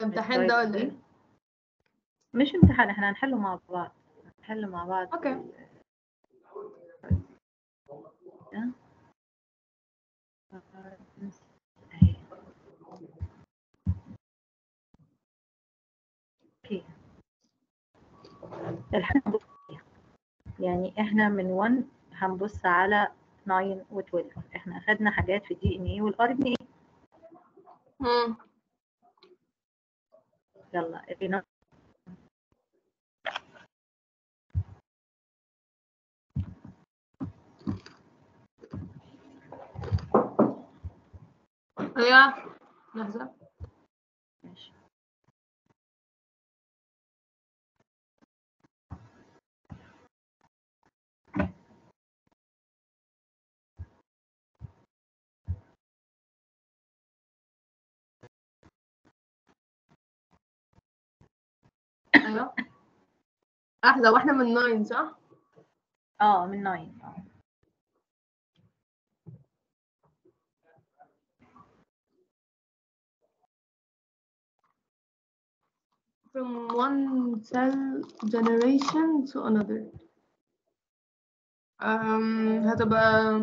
امتحان ده ولا ايه؟ مش امتحان احنا هنحله مع بعض هنحله مع بعض اوكي ده. أهي. اوكي الحاجة هنبص فيها. يعني احنا من 1 هنبص على 9 و 12 احنا اخدنا حاجات في الدي ان اي والار ان اي مم. يلا ادينا ايوه لحظة ماشي ايوه لحظة واحنا من 9 صح؟ اه من 9 اه from one cell generation to another um, هتبقى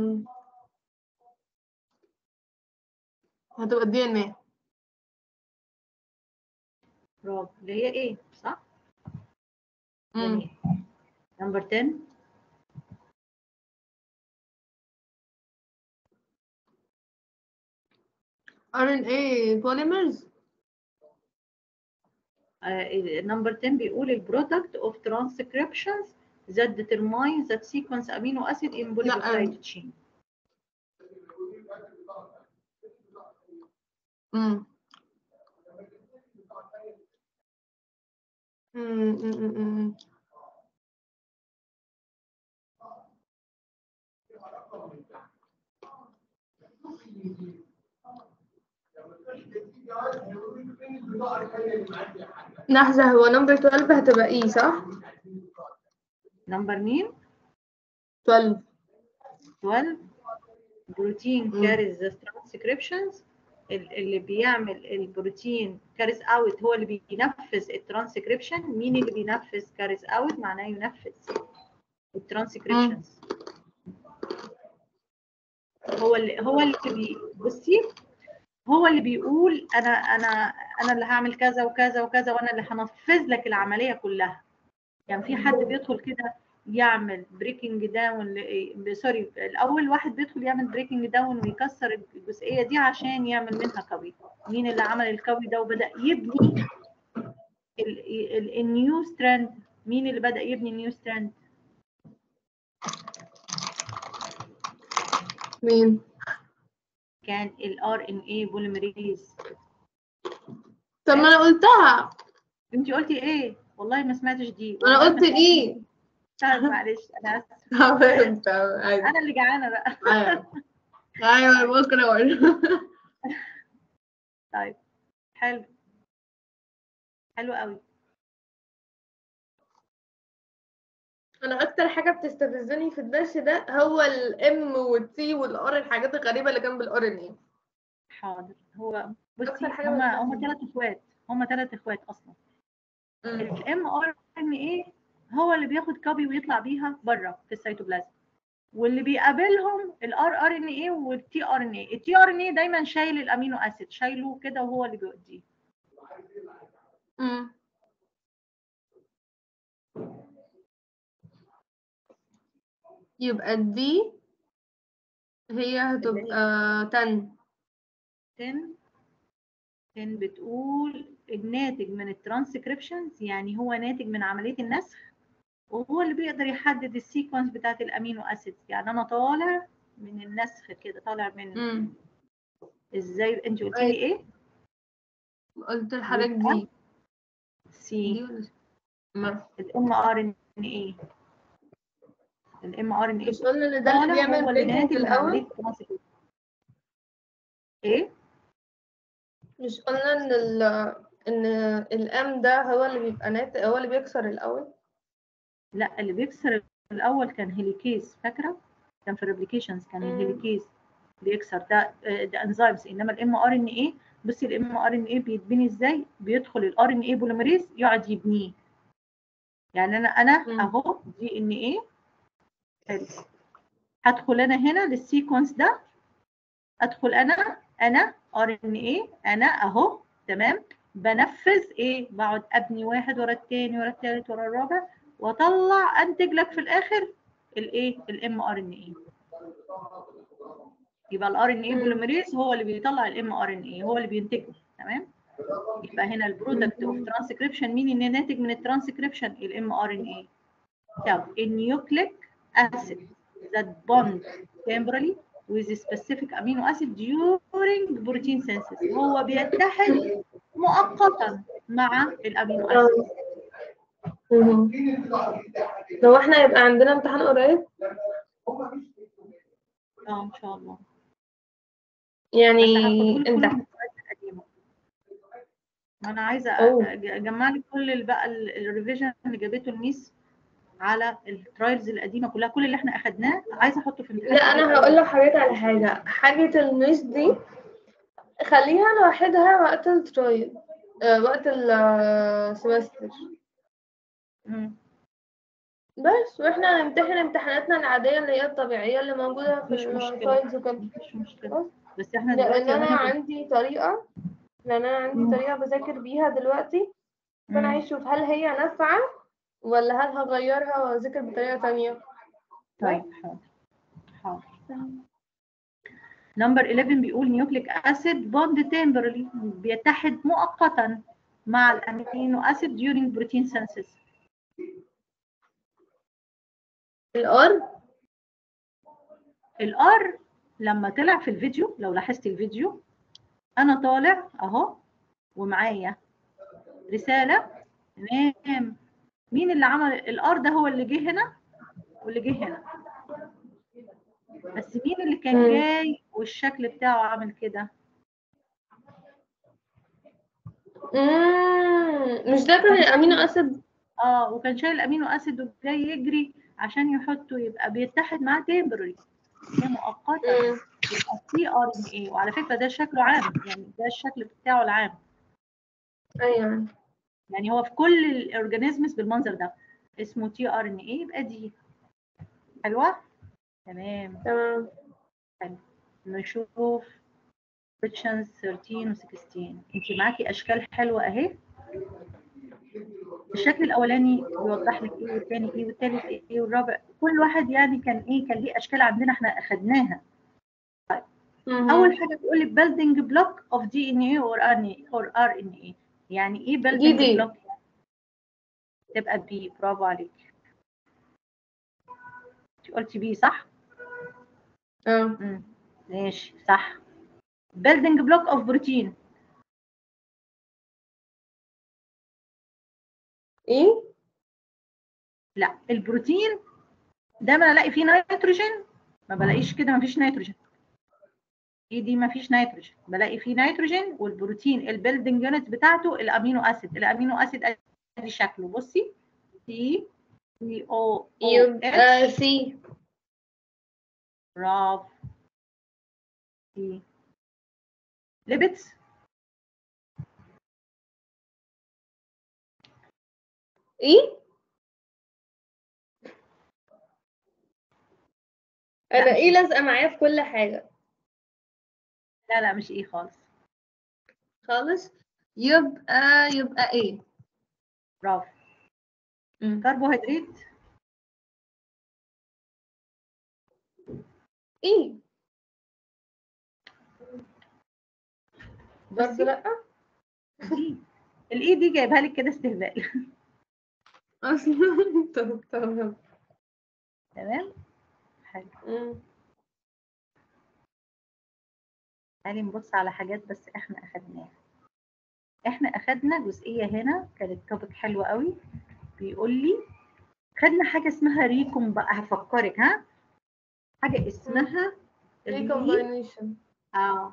هتبقى الدي ان ايه برافو اللي هي ايه صح؟ يعني نمبر 10 RNA polymers نمبر 10 بيقول البرودكت اوف transcriptions that determine that sequence amino acid in polypeptide chain امم أمم، أمم، أمم. لحظة هو نمبر 12 هتبقى ايه صح؟ نمبر مين 12 12 بروتين مم. carries the transcriptions ال- اللي بيعمل البروتين كاريز اوت هو اللي بينفذ الترانسكريبشن مين اللي بينفذ كاريز اوت معناه ينفذ الترانسكريبشنز هو اللي هو اللي بي بصي هو اللي بيقول انا انا انا اللي هعمل كذا وكذا وكذا وانا اللي هنفذ لك العمليه كلها يعني في حد بيدخل كده يعمل بريكنج داون سوري الاول واحد بيدخل يعمل بريكنج داون ويكسر الجزئيه دي عشان يعمل منها كوي مين اللي عمل الكوي ده وبدا يبني النيو ستراند مين اللي بدا يبني النيو ستراند مين؟ كان الار ان اي بوليمريز طب ما انا قلتها انت قلتي ايه والله ما سمعتش دي انا والله قلت دي طيب معلش انا اسفه تمام تمام عادي. انا اللي جعانه بقى ايوه ايوه ممكن اقول طيب حلو حلو قوي انا اكتر حاجه بتستفزني في الدرس ده هو الام والتي والار الحاجات الغريبه اللي جنب الار ان ايه حاضر هو بصي أكتر حاجة هما بتضحك. هما ثلاث اخوات هما ثلاث اخوات اصلا الام ار ان ايه هو اللي بياخد كوبي ويطلع بيها بره في السيتوبلازم واللي بيقابلهم الار ار ان ايه والتي ار ان ايه التي ار ان ايه دايما شايل الامينو اسيد شايله كده وهو اللي بيوديه امم يبقى دي هي هتبقى 10 10 10 بتقول الناتج من الترانسكريبشنز يعني هو ناتج من عمليه النسخ وهو اللي بيقدر يحدد السيكونس بتاعت الامينو اسيدز يعني انا طالع من النسخ كده طالع من امم ازاي انت قلتي لي ايه قلت الحاجات دي دي سي ولا ما الام ار ان ايه الام ار ان ايه مش قلنا ان ده اللي بيعمل هو اللي بريكنج ناتج من عمليه الاول الترانسكريبشن ايه مش قلنا ان ال ان الام ده هو اللي بيبقى ناتج هو اللي بيكسر الاول لا اللي بيكسر الاول كان هيليكيز فاكره كان في الريبليكيشنز كان مم. الهيليكيز بيكسر ده آه، ده انزيمز انما الام ار ان ايه بصي الام ار ان اي بيتبني ازاي بيدخل الار ان اي بوليمريز يقعد يبنيه يعني انا انا مم. اهو دي ان ايه حلو هدخل انا هنا للسيكونس ده ادخل انا انا ار ان ايه انا اهو تمام بنفذ ايه بقعد ابني واحد ورا التاني ورا التالت ورا الرابع واطلع انتج لك في الاخر الايه الام ار ان ايه يبقى الار ان اي مم. بوليمريز هو اللي بيطلع الام ار ان اي هو اللي بينتجه تمام يبقى هنا البرودكت اوف ترانسكريبشن مين اللي ناتج من الترانسكريبشن الام ار ان اي طب النيوكليك acid that bond temporally with a specific amino acid during protein synthesis هو بيتحد مؤقتا مع الامينو اسيد مهم. لو احنا يبقى عندنا امتحان قريب اه ان شاء الله يعني بس هاخد كل امتى المستويات القديمه ما انا عايزه أوه. أج- اجمع لك كل ال- بقى الريفيجن اللي جابته الميس على الترايلز القديمه كلها كل اللي احنا اخدناه عايزه احطه في امتحان لا انا هقول له حاجات على حاجه حاجه المش دي خليها لوحدها وقت الترايل آه، وقت السمستر مم. بس واحنا هنمتحن امتحاناتنا العاديه اللي هي الطبيعيه اللي موجوده في مش مشكلة. الفايلز وكده مفيش مشكله خلاص. بس احنا لان دلوقتي انا هناخد- عندي طريقه لان انا عندي مم. طريقه بذاكر بيها دلوقتي فانا مم. عايز اشوف هل هي نافعه ولا هل هغيرها واذاكر بطريقه تانية طيب حاضر حاضر نمبر 11 بيقول نيوكليك اسيد بوند تمبرلي بيتحد مؤقتا مع الامينو اسيد during protein synthesis الار الار لما طلع في الفيديو لو لاحظت الفيديو انا طالع اهو ومعايا رساله تمام مين اللي عمل الار ده هو اللي جه هنا واللي جه هنا بس مين اللي كان مم. جاي والشكل بتاعه عامل كده مم. مش ده كان الامينو اسيد اه وكان شايل الامينو اسيد وجاي يجري عشان يحطه يبقى بيتحد معاه تمبرري هي مؤقتا مم. يبقى سي ار ان اي وعلى فكره ده شكله عام يعني ده الشكل بتاعه العام ايوه يعني هو في كل الاورجانيزمز بالمنظر ده اسمه تي ار ان اي يبقى دي حلوه تمام تمام نشوف questions 13 و 16 انت معاكي اشكال حلوه اهي الشكل الاولاني بيوضح لك ايه والثاني ايه والثالث ايه والرابع كل واحد يعني كان ايه كان ليه اشكال عندنا احنا اخدناها مهم. اول حاجه بتقول لي building block of DNA or RNA or RNA يعني ايه building دي دي. block تبقى بي برافو عليك انت قلتي بي صح اه مم. ماشي صح building block of protein ايه لا البروتين دايما الاقي فيه نيتروجين ما بلاقيش كده ما فيش نيتروجين ايه دي ما فيش نيتروجين بلاقي فيه نيتروجين والبروتين البيلدنج يونت بتاعته الامينو اسيد الامينو اسيد ادي شكله بصي سي سي او او يبقى اتش سي برافو سي ليبيدز ايه انا لا. ايه لازقه معايا في كل حاجه لا لا مش ايه خالص خالص يبقى يبقى ايه برافو مم. كربوهيدرات ايه برضه بصي لا دي الاي دي جايبها لك كده استهبال اصلا طب تمام تمام حلو مم. تعالي نبص على حاجات بس احنا اخدناها احنا اخدنا جزئيه هنا كانت توبك حلوه قوي بيقول لي خدنا حاجه اسمها ريكوم بقى هفكرك ها حاجه اسمها ري recombination اه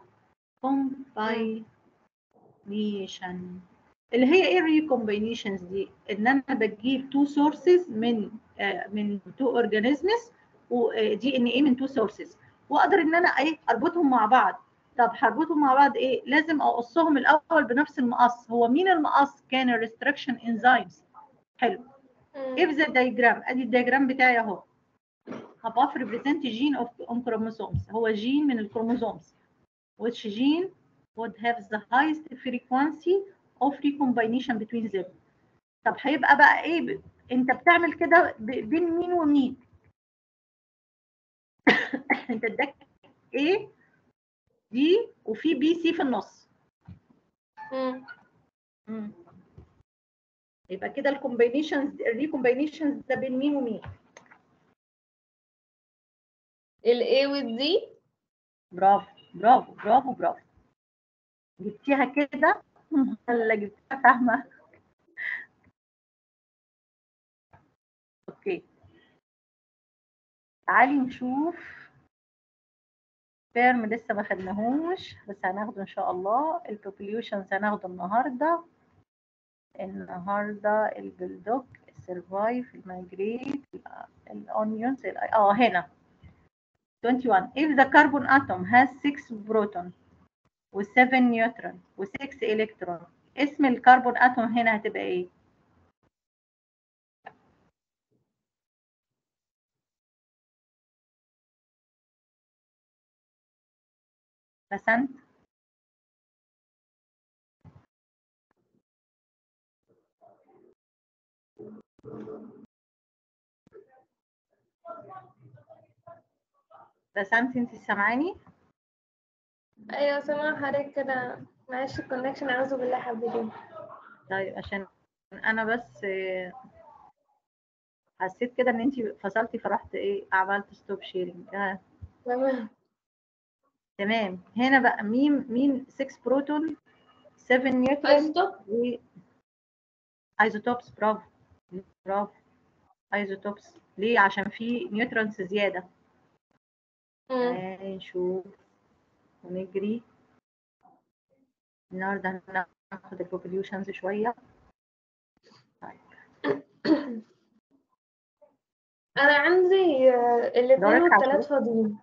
combination اللي هي ايه الريكومبينيشنز دي ان انا بجيب تو سورسز من آه من تو اورجانيزمز ودي ان ايه من تو سورسز واقدر ان انا ايه اربطهم مع بعض طب هربطهم مع بعض ايه لازم اقصهم الاول بنفس المقص هو مين المقص كان الريستركشن انزيمز حلو if the diagram ادي الدياجرام بتاعي اهو above represent gene of on chromosomes هو جين من الكروموسومز which gene would have the highest frequency of recombination between them طب هيبقى بقى ايه ب... انت بتعمل كده ب... بين مين ومين انت اداك ايه دي وفي بي سي في النص مم. مم. يبقى كده الكومبينيشنز الريكومبينيشنز ده بين مين ومين ال A وال D برافو برافو برافو برافو جبتيها كده ولا جبتيها فاهمه اوكي تعالي نشوف ترم لسه ما خدناهوش بس هناخده ان شاء الله البوبوليوشنز هناخده النهارده النهارده البلدوج السرفايف المايجريت الاونيونز اه هنا 21 if the carbon atom has 6 proton و 7 نيوترون و 6 الكترون اسم الكربون اتوم هنا هتبقى ايه بسنت بسنت انت سامعاني ايوه سامعة حضرتك كده معلش الكونكشن اعوذ بالله حبتين طيب عشان انا بس آه، حسيت كده ان انت فصلتي فرحت ايه عملت ستوب شيرنج آه. تمام تمام هنا بقى مين مين 6 بروتون 7 نيوترون ايزوتوب و ايزوتوبس برافو برافو ايزوتوبس ليه عشان في نيوترونز زياده مم. آه، نشوف ونجري النهارده هناخد البوبوليوشنز شويه طيب انا عندي آه، الاثنين دورك على والثلاث فاضيين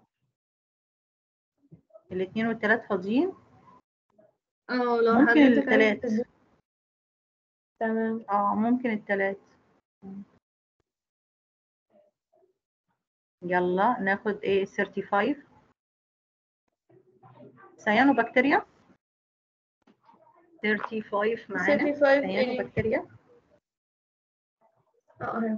الاثنين والثلاث فاضيين اه لو ممكن حضرتك عايز التلات. تدي- تمام اه ممكن الثلاث يلا ناخد ايه 35 سيانو بكتيريا 35 معانا 35 سيانو ايه بكتيريا اه اهي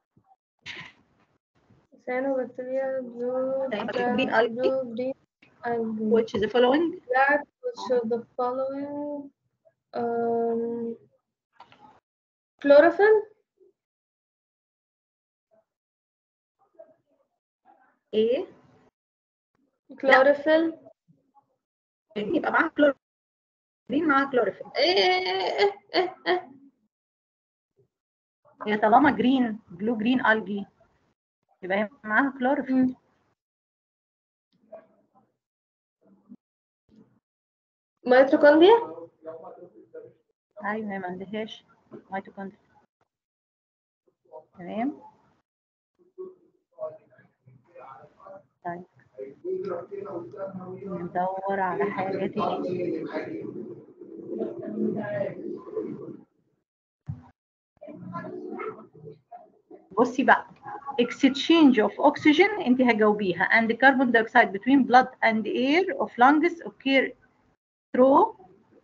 cyanobacteria blue Cyanobacteria green black, algae. blue green algae which is the following black which of the following um chlorophyll ايه chlorophyll يبقى معاها كلورين معاها كلوروفيل ايه ايه ايه هي طالما جرين بلو جرين الجي يبقى هي معاها كلوروفيل مم. ميتوكوندريا ايوه هي ما عندهاش ميتوكوندريا تمام طيب ندور على حاجة تاني بصي بقى exchange of oxygen انت هجاوبيها and carbon dioxide between blood and air of lungs occur through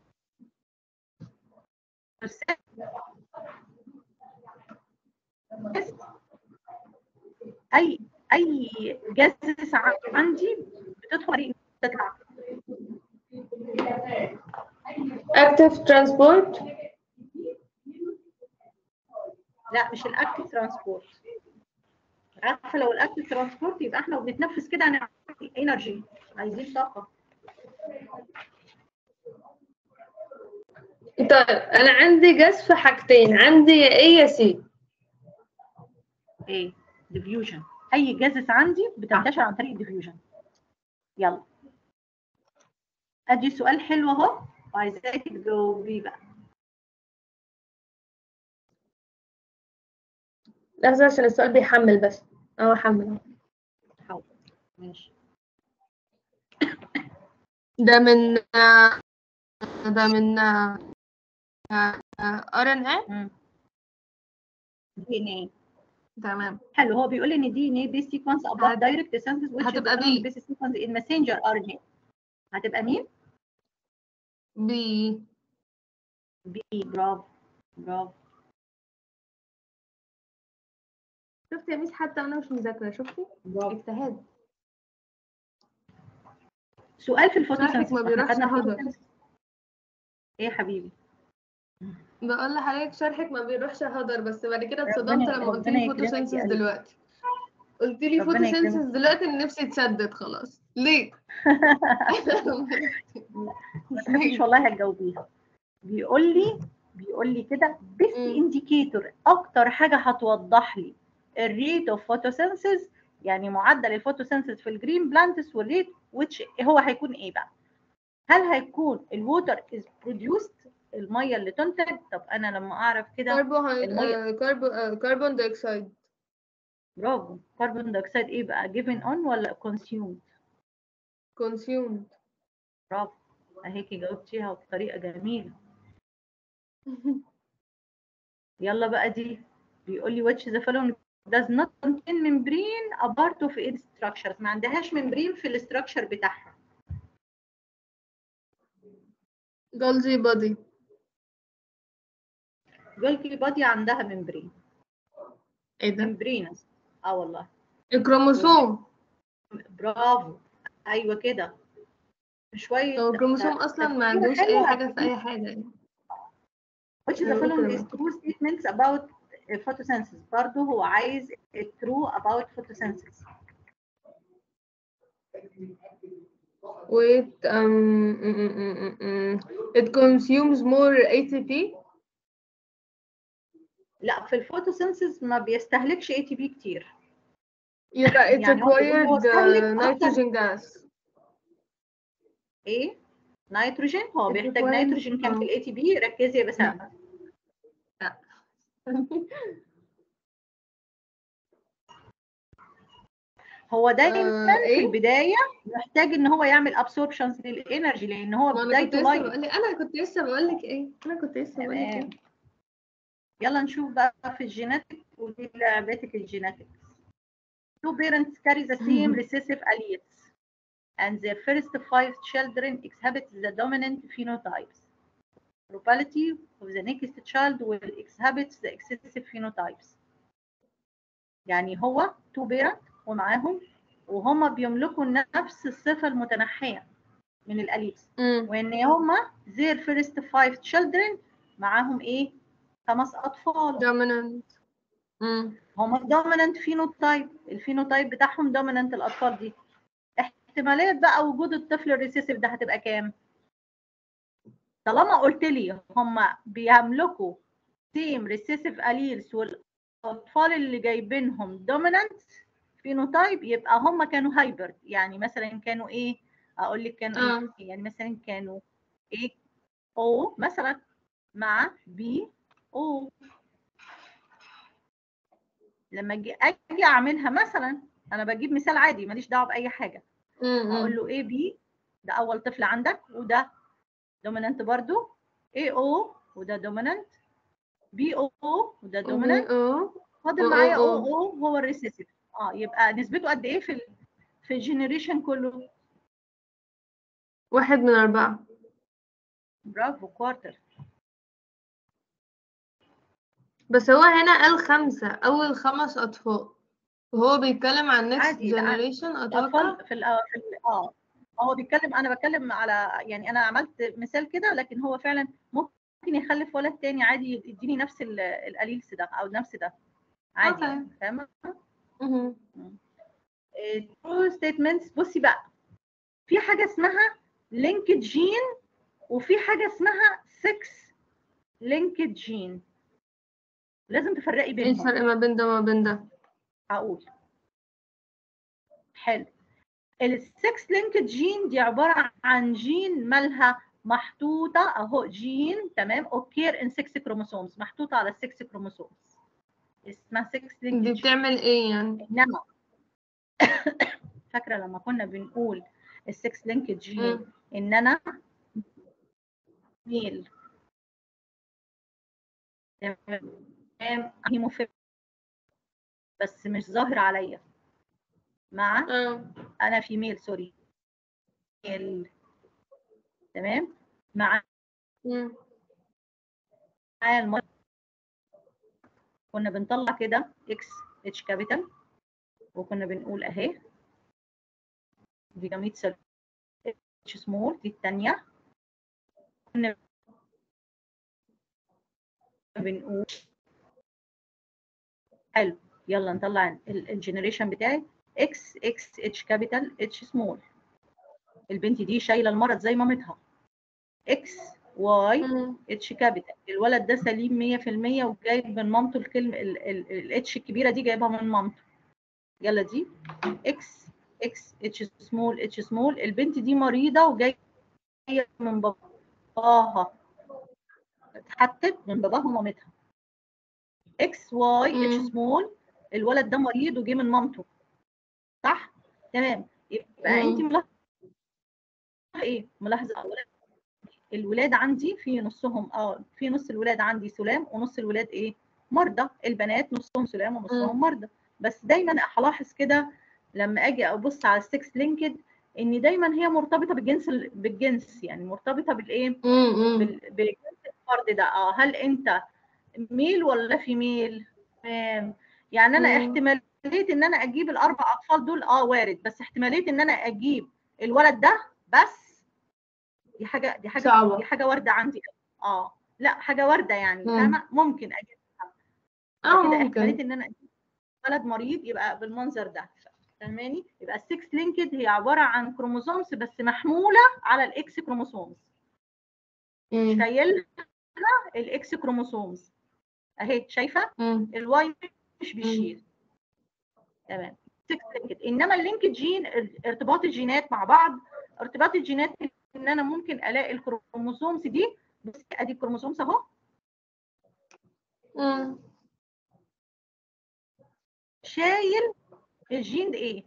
اي اي جاز عندي بتدخل تطلع active transport لا مش الاكتف ترانسبورت عارفه لو الاكتف ترانسبورت يبقى احنا بنتنفس كده هنعمل انرجي عايزين طاقه طيب انا عندي جس في حاجتين عندي يا ايه يا سي ايه ديفيوجن اي جازس عندي بتنتشر عن طريق الديفيوجن يلا ادي سؤال حلو اهو وعايزاكي تجاوبيه بقى لحظة عشان السؤال بيحمل بس اه حمل حاضر ماشي ده من آه، ده من ار ان اي دي ان ايه تمام حلو هو بيقول ان دي ان ايه بيس سيكونس اباف هت- دايركت سينثيس which هتبقى is the بي. base sequence in messenger RNA هتبقى مين؟ بي بي برافو برافو شفتي يا ميس حتى انا مش مذاكره شفتي برافو اجتهاد سؤال في شرحك الفوتوسينثيس ما إحنا بيروحش خدنا هدر. الفوتوسينثيس. ايه يا حبيبي بقول لحضرتك شرحك ما بيروحش هدر بس بعد كده اتصدمت ربنا- لما قلت ربنا لي يكرمك يا فوتوسينثيس قلبي. دلوقتي قلت لي ربنا فوتوسينثيس يكرمك. دلوقتي ان نفسي تسدد خلاص ليه؟ ما تخافيش والله هتجاوبيها بيقول لي بيقول لي كده بيست مم. انديكيتور اكتر حاجه هتوضح لي الريت اوف فوتوسينثيس يعني معدل الفوتوسينثيس في الجرين بلانتس والريت which هو هيكون ايه بقى؟ هل هيكون الووتر از بروديوست الميه اللي تنتج طب انا لما اعرف كده كربو المية. كربو كربون دايوكسيد برافو كربون دايوكسيد ايه بقى given on ولا consumed consumed برافو اهيكي جاوبتيها بطريقه جميله يلا بقى دي بيقول لي which the following does not contain membrane a part of its structures ما عندهاش membrane في الاستراكشر بتاعها جولجي بودي جولجي بادي عندها membrane ايه ده؟ membranous اه والله الكروموسوم برافو ايوه كده شويه هو الكروموسوم اصلا ما عندوش اي حاجه في اي حاجه يعني which is the أيوة following كده. is true statements about photosynthesis برضه هو عايز true about photosynthesis wait um mm, mm, mm, mm, mm. it consumes more ATP لا في الفوتوسينثيس ما بيستهلكش اي تي بي كتير يبقى it يعني هو- هو required استهلك uh, أكتر. nitrogen gas ايه نيتروجين هو It بيحتاج requires- نيتروجين كام في آه. الاي تي بي ركزي يا بسام هو دايما آه، في ايه البدايه محتاج ان هو يعمل ابسوربشنز للانرجي لان هو ما انا كنت بدايته لسه لايت بقول لك انا كنت لسه بقول لك ايه انا كنت لسه بقول لك ايه تمام يلا نشوف بقى في الجيناتيك ودي لعبتك الجيناتيكس two parents carry the same recessive alleles and their first five children exhibit the dominant phenotypes probability of the next child will exhibit the excessive phenotypes يعني هو two parent ومعاهم وهما بيملكوا نفس الصفة المتنحية من الأليلز امم وان هما their first five children معاهم ايه خمس اطفال dominant امم هما dominant phenotype الفينوتايب بتاعهم dominant الاطفال دي احتماليه بقى وجود الطفل الريسيسيف ده هتبقى كام طالما قلت لي هما بيملكوا same recessive alleles والاطفال اللي جايبينهم dominant phenotype يبقى هما كانوا هايبرد يعني مثلا كانوا ايه اقول لك كانوا اه ايه يعني مثلا كانوا A O مثلا مع B O لما اجي اجي اعملها مثلا انا بجيب مثال عادي ماليش دعوه باي حاجه هقول له A B ده اول طفل عندك وده دومينانت برضو A O وده دومينانت B O وده دومينانت اه فاضل أو معايا أو O أو. O هو الريسيسيف اه يبقى نسبته قد ايه في ال في الجنريشن كله واحد من أربعة برافو كوارتر بس هو هنا قال خمسة أول خمس أطفال وهو بيتكلم عن next عادي، لا، generation أتوقع الاطفال في ال في ال اه هو بيتكلم انا بتكلم على يعني انا عملت مثال كده لكن هو فعلا ممكن يخلف ولد تاني عادي يديني نفس ال- الاليلس ده او نفس ده عادي أوكي. يعني فاهمه مهم. ترو ستيتمنتس بصي بقى في حاجه اسمها لينكد جين وفي حاجه اسمها 6 لينكد جين لازم تفرقي ايه بينهم الفرق ما بين ده وما بين ده هقول حلو السكس لينكد جين دي عباره عن جين مالها محطوطه اهو جين تمام اوكير ان 6 كروموسومز محطوطه على 6 كروموسومز اسمها 6 لينكد دي جين بتعمل ايه يعني انما فاكره لما كنا بنقول السكس لينك جين مم. ان انا ميل تمام هيموفيل بس مش ظاهر عليا مع اه انا في ميل سوري ميل تمام مع مم. المرض كنا بنطلع كده اكس اتش كابيتال وكنا بنقول اهي دي جاميت سيل اتش سمول دي الثانيه كنا بنقول حلو يلا نطلع الجنريشن بتاعي اكس اكس اتش كابيتال اتش سمول البنت دي شايله المرض زي مامتها اكس واي مم. اتش كابيتال الولد ده سليم 100% وجايب من مامته الكلمه الاتش الكبيره دي جايبها من مامته يلا دي اكس اكس اتش سمول اتش سمول البنت دي مريضه وجايه من باباها اتحطت من باباها ومامتها اكس واي اتش مم. سمول الولد ده مريض وجه من مامته صح تمام يبقى مم. انت ملاحظه ايه ملاحظه اولا الولاد عندي في نصهم اه في نص الولاد عندي سلام ونص الولاد ايه مرضى البنات نصهم سلام ونصهم مرضى بس دايما هلاحظ كده لما اجي ابص على السكس لينكد ان دايما هي مرتبطه بالجنس ال- بالجنس يعني مرتبطه بالايه مم. بال- بالجنس الفرد ده اه هل انت ميل ولا فيميل تمام يعني انا مم. احتماليه ان انا اجيب الاربع اطفال دول اه وارد بس احتماليه ان انا اجيب الولد ده بس دي حاجه دي حاجه صعبة. دي حاجه وارده عندي اه لا حاجه وارده يعني مم. فاهمه ممكن اجيبها اه كده ممكن احتماليه ان انا اجيب ولد مريض يبقى بالمنظر ده فاهماني يبقى السكس لينكد هي عباره عن كروموسومز بس محموله على الاكس كروموسومز مم. شايل الاكس كروموسومز اهي شايفه مم. الواي مش بيشيل تمام سكس لينكد انما اللينك جين ارتباط الجينات مع بعض ارتباط الجينات ان انا ممكن الاقي الكروموسومز دي بصي ادي الكروموسومز اهو مم. شايل الجين ايه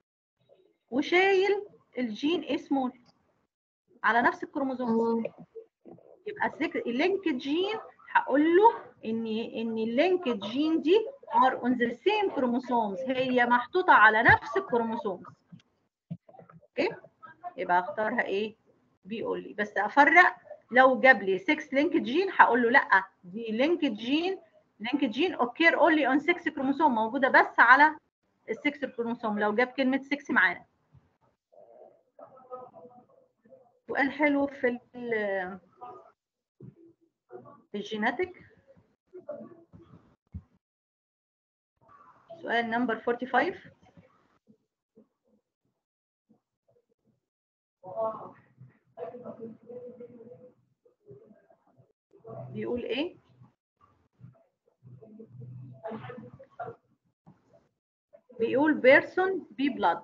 وشايل الجين ايه سمول على نفس الكروموسوم مم. يبقى السك- اللينك جين هقول له ان ان اللينك جين دي are on the same chromosomes هي محطوطه على نفس الكروموسومز اوكي يبقى اختارها ايه بيقول لي بس افرق لو جاب لي 6 لينك جين هقول له لا دي لينك جين لينك جين اوكير اونلي اون 6 كروموسوم موجوده بس على ال 6 كروموسوم لو جاب كلمه 6 معانا سؤال حلو في ال في الجيناتيك سؤال نمبر 45 بيقول ايه بيقول بيرسون بي بلاد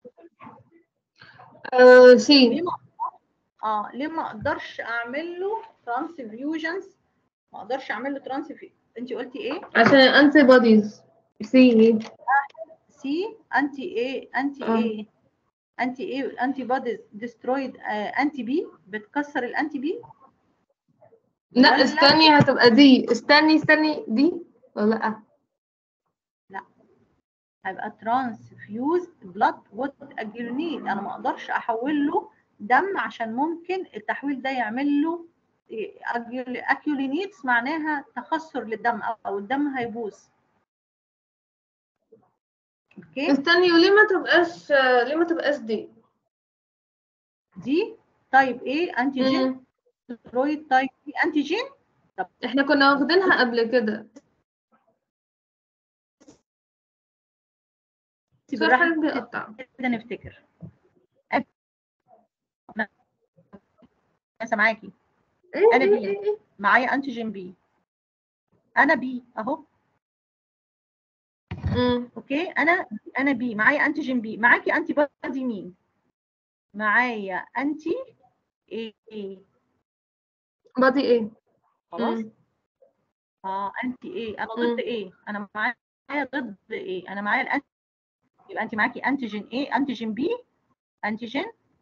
آه سي ليه ما اه ليه ما اقدرش اعمل له ترانسفيوجنز ما اقدرش اعمل له ترانسفيو انت قلتي ايه عشان انتي بوديز سي سي انتي ايه انتي آه. ايه انتي ايه انتي بوديز ديسترويد انتي بي بتكسر الانتي بي لا ولا- استني هتبقى دي استني استني دي ولا لا هيبقى ترانسفيوز بلاد وات اجيرنيت انا ما اقدرش احول له دم عشان ممكن التحويل ده يعمل له اكيولينيتس معناها تخثر للدم أو- او الدم هيبوظ اوكي استني وليه ما تبقاش آه، ليه ما تبقاش دي دي طيب ايه انتيجين مم. سترويد تايب دي انتيجين احنا كنا واخدينها قبل كده صح بالراحه حضرتك بيقطع كده نفتكر انا سامعاكي ايه أنا ايه بي. ايه ايه معايا انتيجين بي انا بي اهو مم. اوكي انا انا بي معايا انتيجين بي معاكي انتي بادي مين معايا انتي ايه ايه بادي ايه خلاص مم. اه انتي ايه انا مم. ضد ايه انا معايا ضد ايه انا معايا الانتي يبقى انت معاكي انتيجين ايه انتيجين بي انتيجين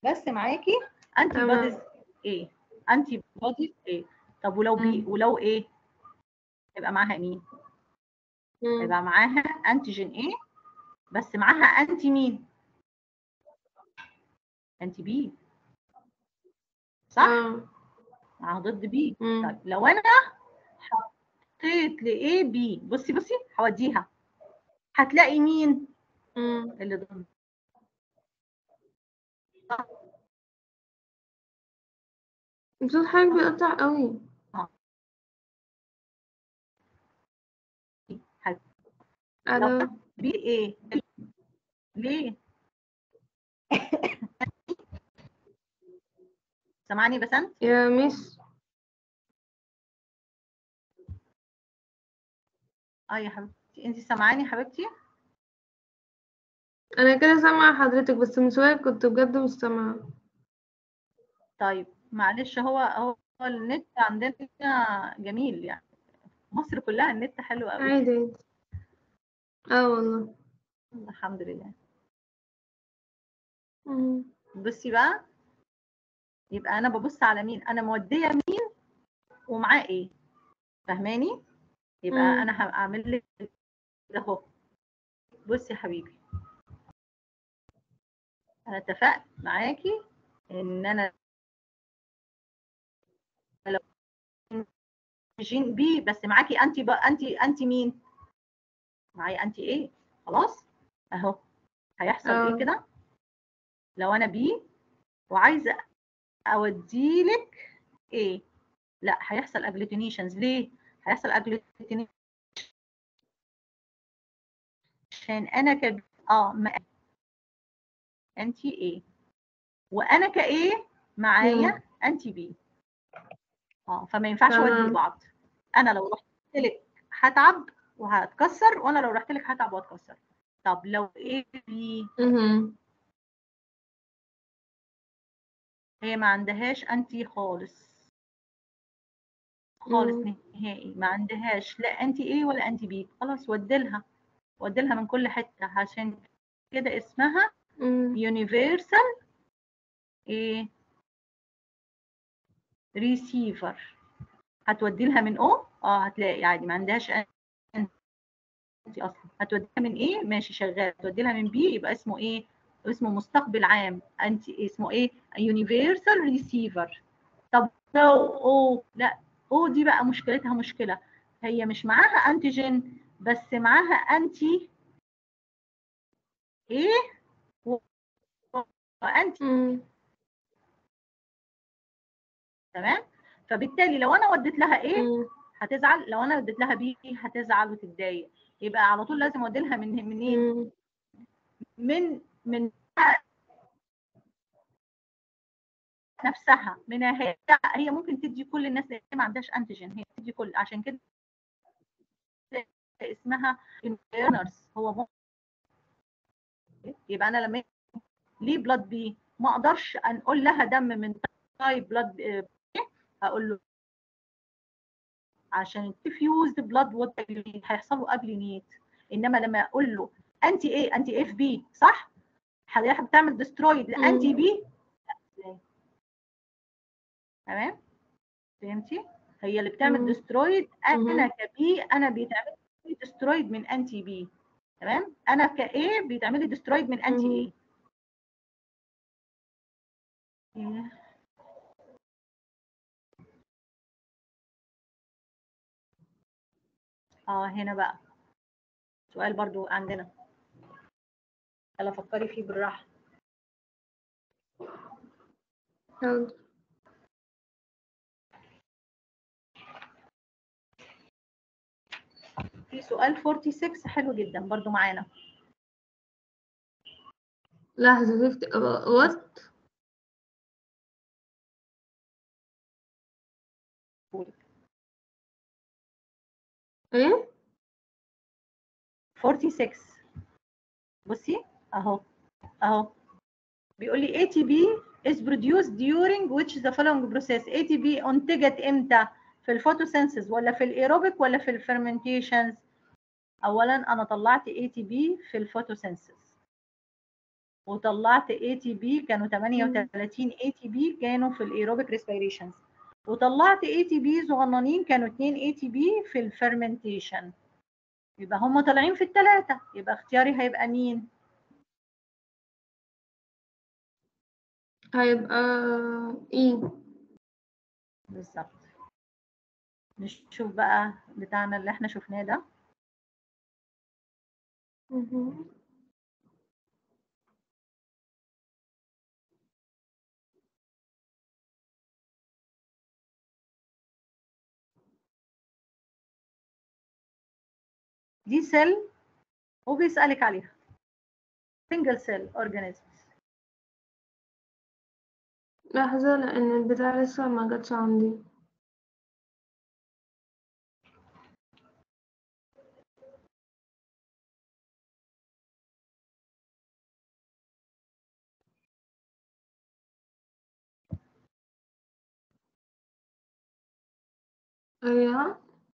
بس معاكي انتي تمام. بوديز ايه انتي بوديز ايه طب ولو بي مم. ولو ايه يبقى معاها مين مم. يبقى معاها انتيجين ايه بس معاها انتي مين انتي بي صح اه معاها ضد بي مم. طيب لو انا حطيت لايه بي بصي بصي هوديها هتلاقي مين مم. اللي ضد صوت حضرتك بيقطع قوي الو بي ايه ليه سامعني بسنت يا ميس اه يا حبيبتي انت سامعاني يا حبيبتي انا كده سامعة حضرتك بس من شوية كنت بجد مش سامعة طيب معلش هو هو النت عندنا جميل يعني مصر كلها النت حلو قوي عادي عادي اه والله الحمد لله مم. بصي بقى يبقى انا ببص على مين انا موديه مين ومعاه ايه فاهماني يبقى مم. انا هعمل لك ده اهو بصي يا حبيبي انا اتفقت معاكي ان انا لو جين بي بس معاكي انتي بقى انتي انتي مين معايا انتي ايه خلاص اهو هيحصل اه. ايه كده لو انا بي وعايزه اوديلك ايه لا هيحصل اجلوتينيشنز ليه هيحصل اجلوتينيشن عشان انا ك اه ما انتي ايه وانا كايه معايا انتي بي اه فما ينفعش تمام. اودي لبعض انا لو رحت لك هتعب وهتكسر وانا لو رحت لك هتعب وهتكسر طب لو ايه بي مهم. هي ما عندهاش انتي خالص خالص مم. نهائي ما عندهاش لا انتي ايه ولا انتي بي خلاص ودلها ودلها من كل حته عشان كده اسمها مم. يونيفرسال ايه ريسيفر هتودي لها من او اه هتلاقي عادي ما عندهاش انتي اصلا هتوديها من ايه ماشي شغال هتودي لها من بي يبقى اسمه ايه اسمه مستقبل عام انتي اسمه ايه يونيفرسال ريسيفر طب لو او لا او دي بقى مشكلتها مشكله هي مش معاها انتيجين بس معاها انتي ايه و- وانتي مم. تمام فبالتالي لو انا وديت لها ايه مم. هتزعل لو انا وديت لها بي هتزعل وتتضايق يبقى على طول لازم اودي لها من منين مم. من من نفسها من هي هي ممكن تدي كل الناس اللي ما عندهاش انتيجين هي تدي كل عشان كده اسمها نيرس هو ممكن يبقى انا لما ليه بلاد بي ما اقدرش ان اقول لها دم من تايب بلاد بي هقول له عشان الديفيوزد بلاد وات هيحصل له قبل نيت انما لما اقول له انتي ايه انتي اف بي صح حضرتك بتعمل ديسترويد لانتي مم. بي تمام فهمتي هي اللي بتعمل مم. ديسترويد انا مهم. كبي انا بيتعمل لي ديسترويد من انتي بي تمام انا كايه بيتعمل لي ديسترويد من انتي مهم. ايه إيه. اه هنا بقى سؤال برضو عندنا يلا فكري فيه بالراحه حاضر. في سؤال 46 حلو جدا برضو معانا لحظة فيفت وات ايه 46 بصي اهو اهو بيقول لي ATP is produced during which the following process ATP انتجت امتى في الفوتوسينثيز ولا في الايروبيك ولا في الفرمنتيشنز اولا انا طلعت ATP في الفوتوسينثيز وطلعت اي تي بي كانوا 38 اي تي بي كانوا في الايروبيك ريسبيريشنز وطلعت اي تي بي صغننين كانوا 2 اي تي بي في الفرمنتيشن يبقى هم طالعين في الثلاثه يبقى اختياري هيبقى مين هيبقى ايه بالظبط نشوف بقى بتاعنا اللي احنا شفناه ده مهم. دي سيل وبيسألك عليها single cell organisms لحظة لأن البتاع لسه ما جاتش عندي أيوة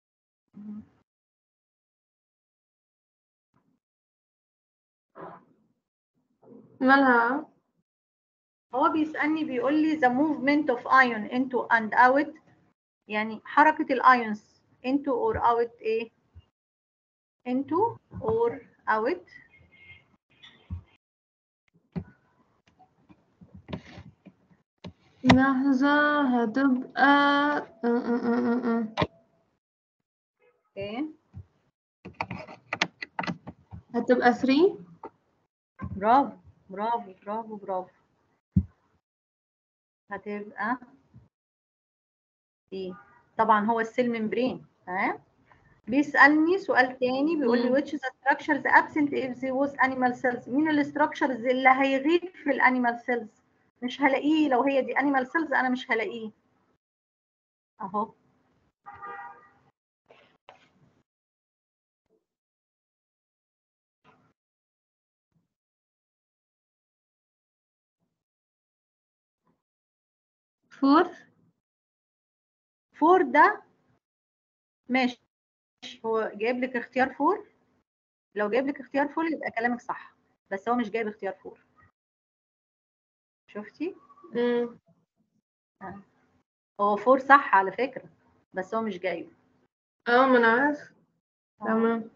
مالها هو بيسألني بيقول لي the movement of ion into and out يعني حركة الايونز into or out ايه into or out لحظة هتبقى أه أه أه أه أه. اوكي هتبقى 3 برافو برافو برافو برافو هتبقى ايه طبعا هو السيل ممبرين ها بيسألني سؤال تاني بيقول لي مم. which is the structures absent if there was animal cells مين الستراكشرز اللي هيغيب في الانيمال سيلز مش هلاقيه لو هي دي animal cells انا مش هلاقيه اهو فور فور ده ماشي هو جايب لك اختيار فور لو جايب لك اختيار فور يبقى كلامك صح بس هو مش جايب اختيار فور شفتي مم. هو فور صح على فكرة بس هو مش جايب اه ما انا عارف تمام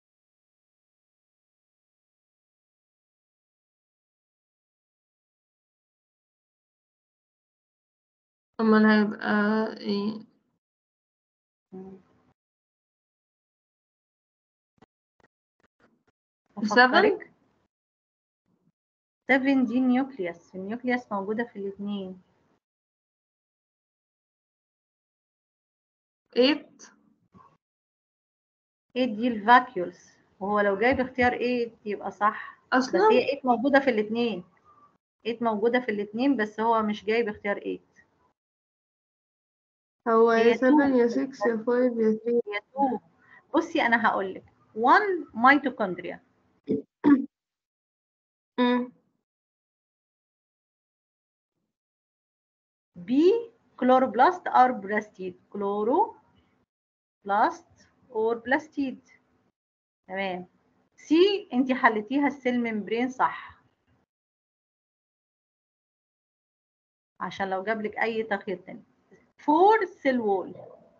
امال هيبقى ايه مم. Seven؟ أفكرك. seven دي نيوكليوس النيوكليوس موجودة في الاثنين 8 8 دي الفاكيولز وهو لو جايب اختيار 8 يبقى صح بس اصلا هي 8 موجودة في الاثنين 8 موجودة في الاثنين بس هو مش جايب اختيار 8 هو هي يا 7 two. يا 6 يا 5 يا 3 هي 2 بصي انا هقول لك 1 ميتوكوندريا امم B chloroplast or plastid chloroplast or plastid تمام C انت حلتيها السيل ممبرين صح عشان لو جاب لك اي تغيير تاني فور سيل وول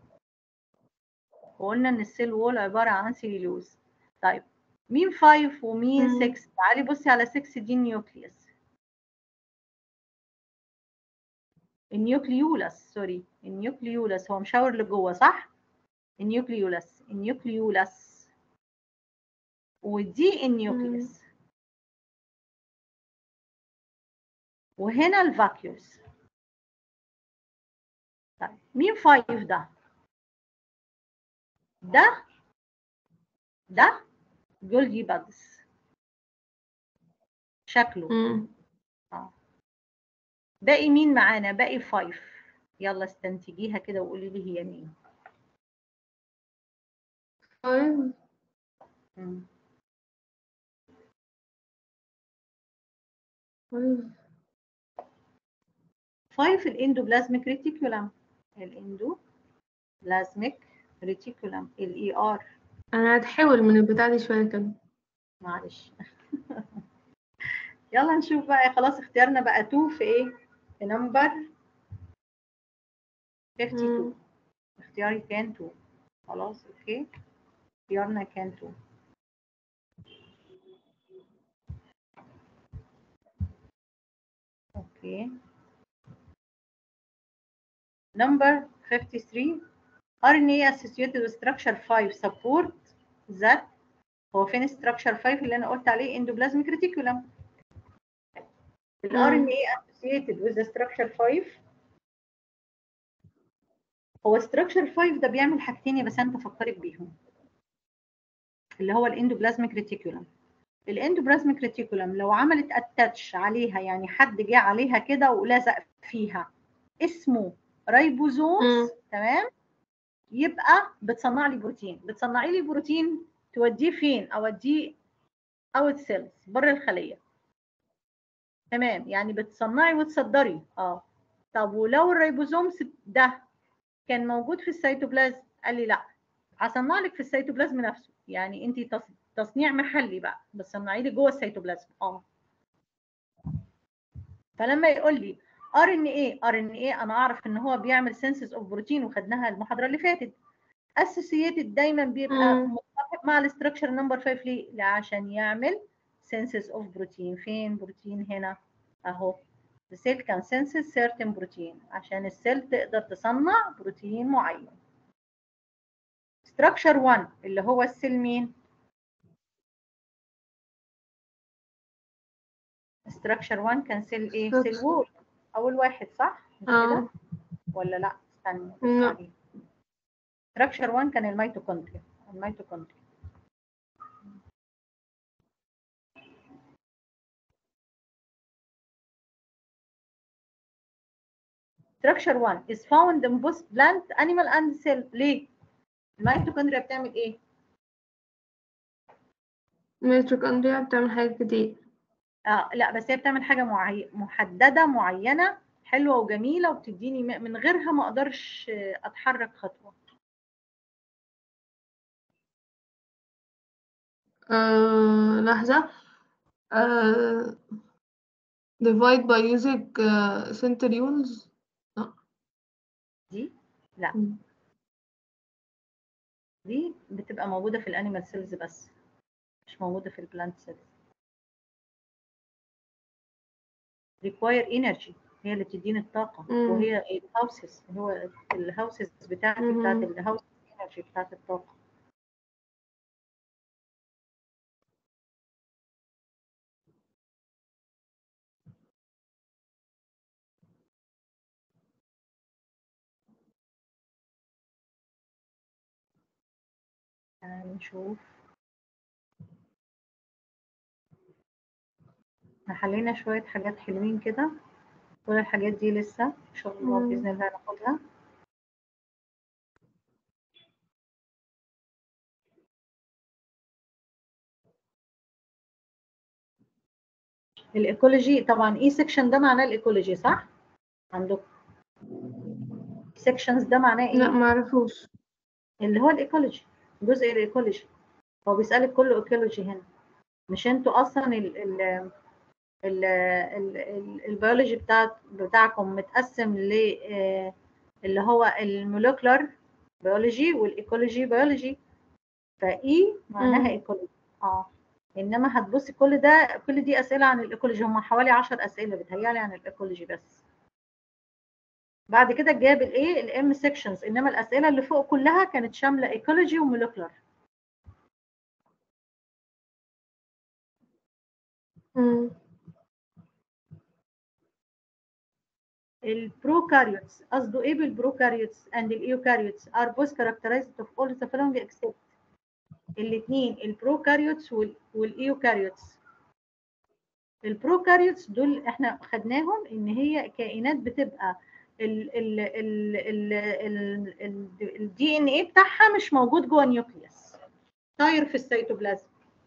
وقلنا ان السيل وول عباره عن سيلولوز طيب مين 5 ومين مم. 6 تعالي بصي على 6 دي النيوكليوس النيوكليولاس سوري النيوكليولاس هو مشاور لجوه صح النيوكليولاس النيوكليولاس ودي النيوكليوس وهنا الفاكيوس طيب مين 5 ده ده ده جولجي بادز شكله امم باقي مين معانا باقي 5 يلا استنتجيها كده وقولي لي هي مين 5 مم. 5 5 الاندوبلازميك ريتيكولم الاندوبلازميك ريتيكولم الاي ار انا هتحول من البتاع دي شويه كده معلش يلا نشوف بقى خلاص اختيارنا بقى 2 في ايه في نمبر 52 مم. اختياري كان 2 خلاص اوكي اختيارنا كان 2 اوكي number 53 RNA associated with structure 5 support that هو فين structure 5 اللي انا قلت عليه endoplasmic reticulum ال مم. RNA associated with the structure 5 هو structure 5 ده بيعمل حاجتين يا بس انت فكرت بيهم اللي هو الاندوبلازميك ريتيكولم الاندوبلازميك ريتيكولم لو عملت اتاتش عليها يعني حد جه عليها كده ولزق فيها اسمه رايبوزومز مم. تمام يبقى بتصنع لي بروتين بتصنعي لي بروتين توديه فين اوديه اوت سيلز بره الخليه تمام يعني بتصنعي وتصدري اه طب ولو الريبوزومز ده كان موجود في السيتوبلازم قال لي لا هصنع لك في السيتوبلازم نفسه يعني انت تص- تصنيع محلي بقى بتصنعي لي جوه السيتوبلازم اه فلما يقول لي ار ان ايه ار ان ايه انا اعرف ان هو بيعمل سينسز اوف بروتين وخدناها المحاضره اللي فاتت اسوسييتد دايما بيبقى مم. متفق مع الاستراكشر نمبر 5 ليه؟ لا عشان يعمل سينسز اوف بروتين فين بروتين هنا اهو the cell can sense certain بروتين عشان السيل تقدر تصنع بروتين معين structure 1 اللي هو السيل مين structure 1 كان سيل ايه سيل Structure. وول اول واحد صح مش اه كده ولا لا استنى لا. عليه. structure 1 كان الميتوكوندريا الميتوكوندريا structure 1 is found in both plant animal and cell ليه الميتوكوندريا بتعمل ايه الميتوكوندريا بتعمل حاجات كتير آه لا بس هي بتعمل حاجه معي... محدده معينه حلوه وجميله وبتديني م- من غيرها ما اقدرش آه، اتحرك خطوه آه لحظة آه divide by using uh, centrioles دي لا مم. دي بتبقى موجوده في الانيمال سيلز بس مش موجوده في البلانت سيلز require energy هي اللي بتديني الطاقه مم. وهي الهاوسز هو الهاوسز بتاعتي بتاعت مم. الهاوس انرجي بتاعت الطاقه تعالي نشوف احنا حلينا شويه حاجات حلوين كده كل الحاجات دي لسه ان شاء الله مم. باذن الله ناخدها الايكولوجي طبعا اي سيكشن ده معناه الايكولوجي صح عندكم سيكشنز ده معناه لا ايه معرفوش اللي هو الايكولوجي جزء الايكولوجي هو بيسالك كله ايكولوجي هنا مش انتوا اصلا ال ال ال ال ال البيولوجي بتاع بتاعكم متقسم ل آه، اللي هو المولكولار بيولوجي والايكولوجي بيولوجي فاي معناها مم. ايكولوجي اه انما هتبصي كل ده كل دي اسئله عن الايكولوجي هم حوالي 10 اسئله بتهيالي عن الايكولوجي بس بعد كده جاب الايه الام سيكشنز انما الاسئله اللي فوق كلها كانت شامله ايكولوجي ومولكولار مم. البروكاريوتس قصده ايه بالبروكاريوتس اند الايوكاريوتس ار بوث characterized of all the following except الاثنين البروكاريوتس والايوكاريوتس البروكاريوتس دول احنا خدناهم ان هي كائنات بتبقى الدي ان ايه بتاعها مش موجود جوه النيوكليوس طاير في السيتوبلازم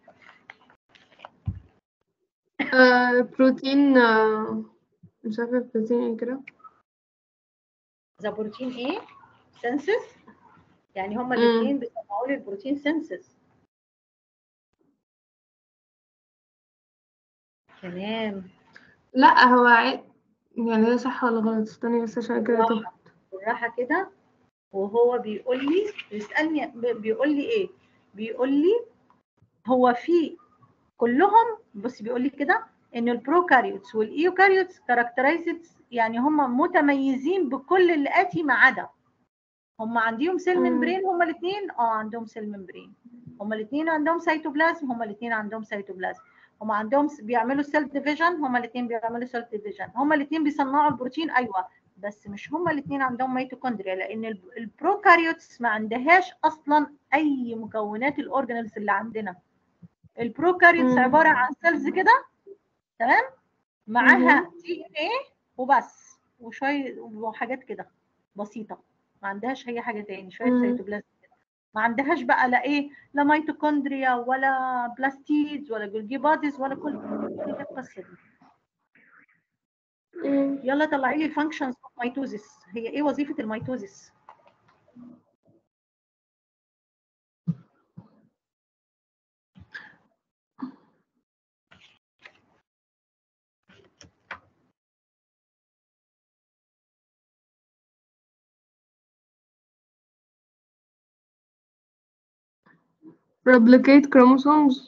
آه بروتين آه مش عارفة بروتين ايه كده ذا بروتين ايه سنسس يعني هما مم. الاثنين بيسمعوا لي البروتين سنسس تمام لا هو عي... يعني ده صح ولا غلط استني بس عشان كده تهت بالراحه كده وهو بيقول لي بيسالني ب- بيقول لي ايه بيقول لي هو في كلهم بص بيقول لي كده ان البروكاريوتس والايوكاريوتس كاركترايزد يعني هم متميزين بكل اللي اتي ما عدا هم عندهم سيل مم. ممبرين هم الاثنين اه عندهم سيل ممبرين هم الاثنين عندهم سيتوبلازم هم الاثنين عندهم سيتوبلازم هم عندهم س- بيعملوا سيل ديفيجن هم الاثنين بيعملوا سيل ديفيجن هم الاثنين بيصنعوا البروتين ايوه بس مش هم الاثنين عندهم ميتوكوندريا لان الب- البروكاريوتس ما عندهاش اصلا اي مكونات الاورجانيلز اللي عندنا البروكاريوتس مم. عباره عن سيلز كده تمام معاها دي ان ايه وبس وشويه وحاجات كده بسيطه ما عندهاش اي حاجه تاني شويه مم. سيتوبلازم ما عندهاش بقى لا ايه لا ميتوكوندريا ولا بلاستيدز ولا جولجي بوديز ولا كل كل القصه دي مم. يلا طلعي لي الفانكشنز اوف ميتوزيس هي ايه وظيفه الميتوزيس replicate chromosomes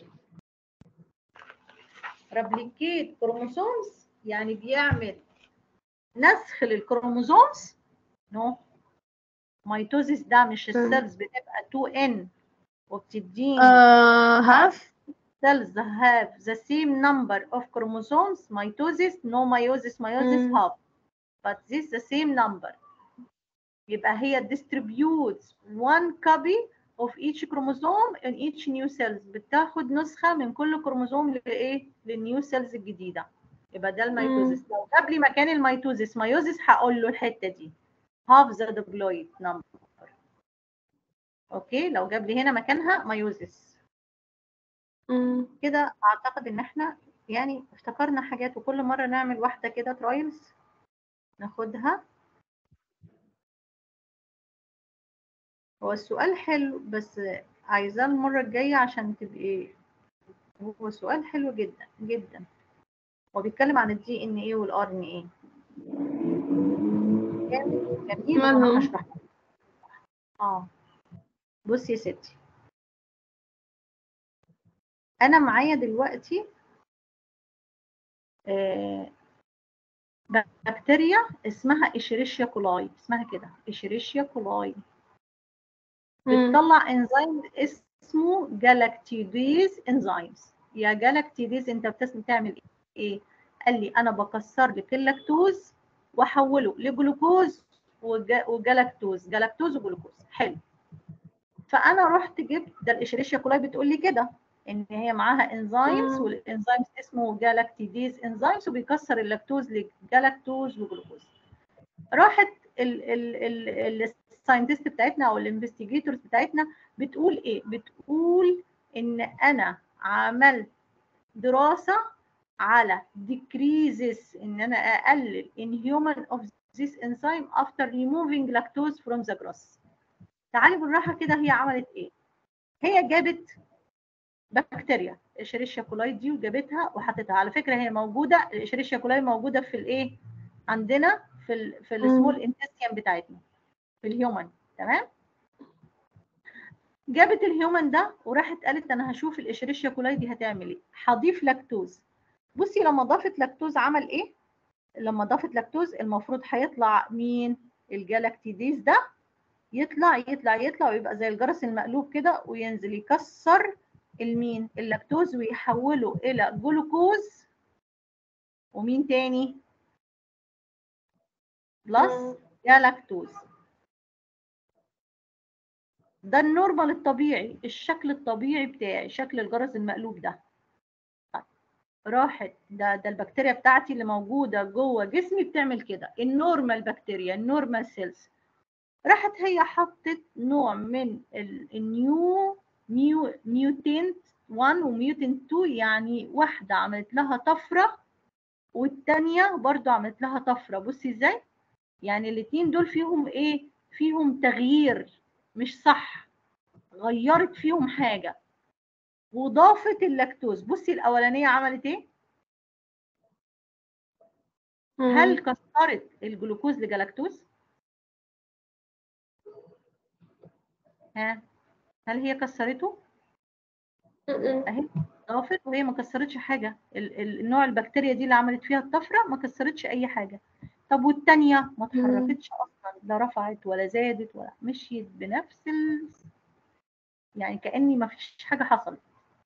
ريبليكيت كروموسومز يعني بيعمل نسخ للكروموسومز نو ميتوزيس ده مش تمام. السيلز بتبقى 2 ان وبتديني uh, half cells have the same number of chromosomes mitosis no meiosis meiosis مم. half but this the same number يبقى هي distributes one copy of each chromosome in each new cells بتاخد نسخة من كل كروموسوم لإيه للنيو سيلز الجديدة يبقى ده الميتوزيس لو جاب لي مكان الميتوزيس ميوزيس هقول له الحتة دي half the diploid number اوكي لو جاب لي هنا مكانها ميوزيس مم. كده اعتقد ان احنا يعني افتكرنا حاجات وكل مره نعمل واحده كده ترايلز ناخدها هو السؤال حلو بس عايزاه المره الجايه عشان تبقي هو سؤال حلو جدا جدا هو بيتكلم عن الدي ان ايه والار ان ايه جميل وانا مالهم؟ هشرح لك. اه بصي يا ستي انا معايا دلوقتي آه، بكتيريا اسمها اشيريشيا كولاي اسمها كده اشيريشيا كولاي مم. بتطلع انزيم اسمه جالاكتيديز انزيمز يا جالاكتيديز انت بتسمي تعمل ايه قال لي انا بكسر لك اللاكتوز واحوله لجلوكوز وجا- وجلاكتوز جلاكتوز وجلوكوز حلو فانا رحت جبت ده الاشيريشيا كولاي بتقول لي كده ان هي معاها انزيمز مم. والانزيمز اسمه جالاكتيديز انزيمز وبيكسر اللاكتوز لجلاكتوز وجلوكوز راحت ال ال ال الساينتست بتاعتنا او الانفستيجيتورز بتاعتنا بتقول ايه بتقول ان انا عملت دراسه على decreases ان انا اقلل in human of this enzyme after removing lactose from the grass تعالي بالراحه كده هي عملت ايه هي جابت بكتيريا اشيريشيا كولاي دي وجابتها وحطيتها على فكره هي موجوده الاشيريشيا كولاي موجوده في الايه عندنا في ال في السمول انتستين بتاعتنا في الهيومن تمام جابت الهيومن ده وراحت قالت انا هشوف الاشيريشيا كولاي دي هتعمل ايه هضيف لاكتوز بصي لما ضافت لاكتوز عمل ايه لما ضافت لاكتوز المفروض هيطلع مين الجلاكتيديز ده يطلع يطلع يطلع ويبقى زي الجرس المقلوب كده وينزل يكسر المين اللاكتوز ويحوله الى جلوكوز ومين تاني بلس مم. جلاكتوز ده النورمال الطبيعي الشكل الطبيعي بتاعي شكل الجرس المقلوب ده طيب راحت ده ده البكتيريا بتاعتي اللي موجوده جوه جسمي بتعمل كده النورمال بكتيريا النورمال سيلز راحت هي حطت نوع من ال- النيو ميو ميوتنت 1 وميوتنت 2 يعني واحده عملت لها طفره والتانيه برضو عملت لها طفره بصي ازاي يعني الاتنين دول فيهم ايه فيهم تغيير مش صح غيرت فيهم حاجه وضافت اللاكتوز بصي الاولانيه عملت ايه هل كسرت الجلوكوز لجلاكتوز ها هل هي كسرته اهي ضافت وهي ما كسرتش حاجه ال- ال- النوع البكتيريا دي اللي عملت فيها الطفره ما كسرتش اي حاجه طب والتانية ما اتحركتش اصلا لا رفعت ولا زادت ولا مشيت بنفس ال... يعني كاني ما فيش حاجه حصلت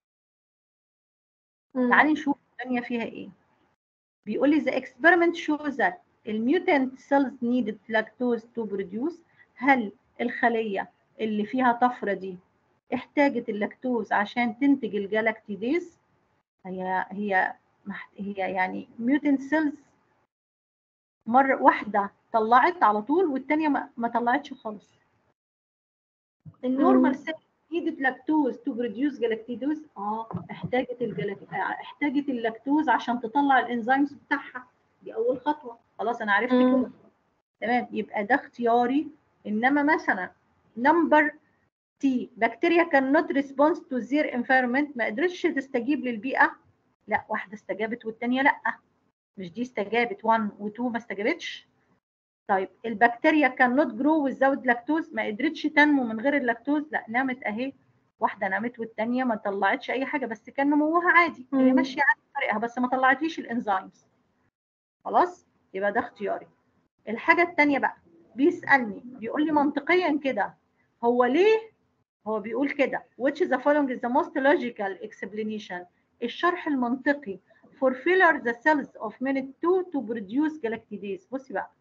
تعالي نشوف الثانيه فيها ايه بيقول لي the experiment shows that الميوتنت cells needed lactose to produce هل الخليه اللي فيها طفره دي احتاجت اللاكتوز عشان تنتج الجلاكتيديز هي هي مح- هي يعني ميوتنت سيلز مرة واحدة طلعت على طول والتانية ما, ما طلعتش خالص النورمال سيل needed لاكتوز to produce جلاكتيدوز اه احتاجت الجلاك... احتاجت اللاكتوز عشان تطلع الانزيمز بتاعها دي اول خطوة خلاص انا عرفت مم. كده تمام يبقى ده اختياري انما مثلا نمبر تي بكتيريا كان نوت ريسبونس تو زير انفيرمنت ما قدرتش تستجيب للبيئه لا واحده استجابت والثانيه لا مش دي استجابت 1 و2 ما استجابتش طيب البكتيريا كان نوت جرو ويزاوت لاكتوز ما قدرتش تنمو من غير اللاكتوز لا نامت اهي واحده نامت والثانيه ما طلعتش اي حاجه بس كان نموها عادي هي مم. ماشيه عادي في طريقها بس ما طلعتليش الانزيمز خلاص يبقى ده اختياري الحاجه الثانيه بقى بيسالني بيقول لي منطقيا كده هو ليه هو بيقول كده which is the following is the most logical explanation الشرح المنطقي for failure the cells of minute 2 to produce galactidase بصي بقى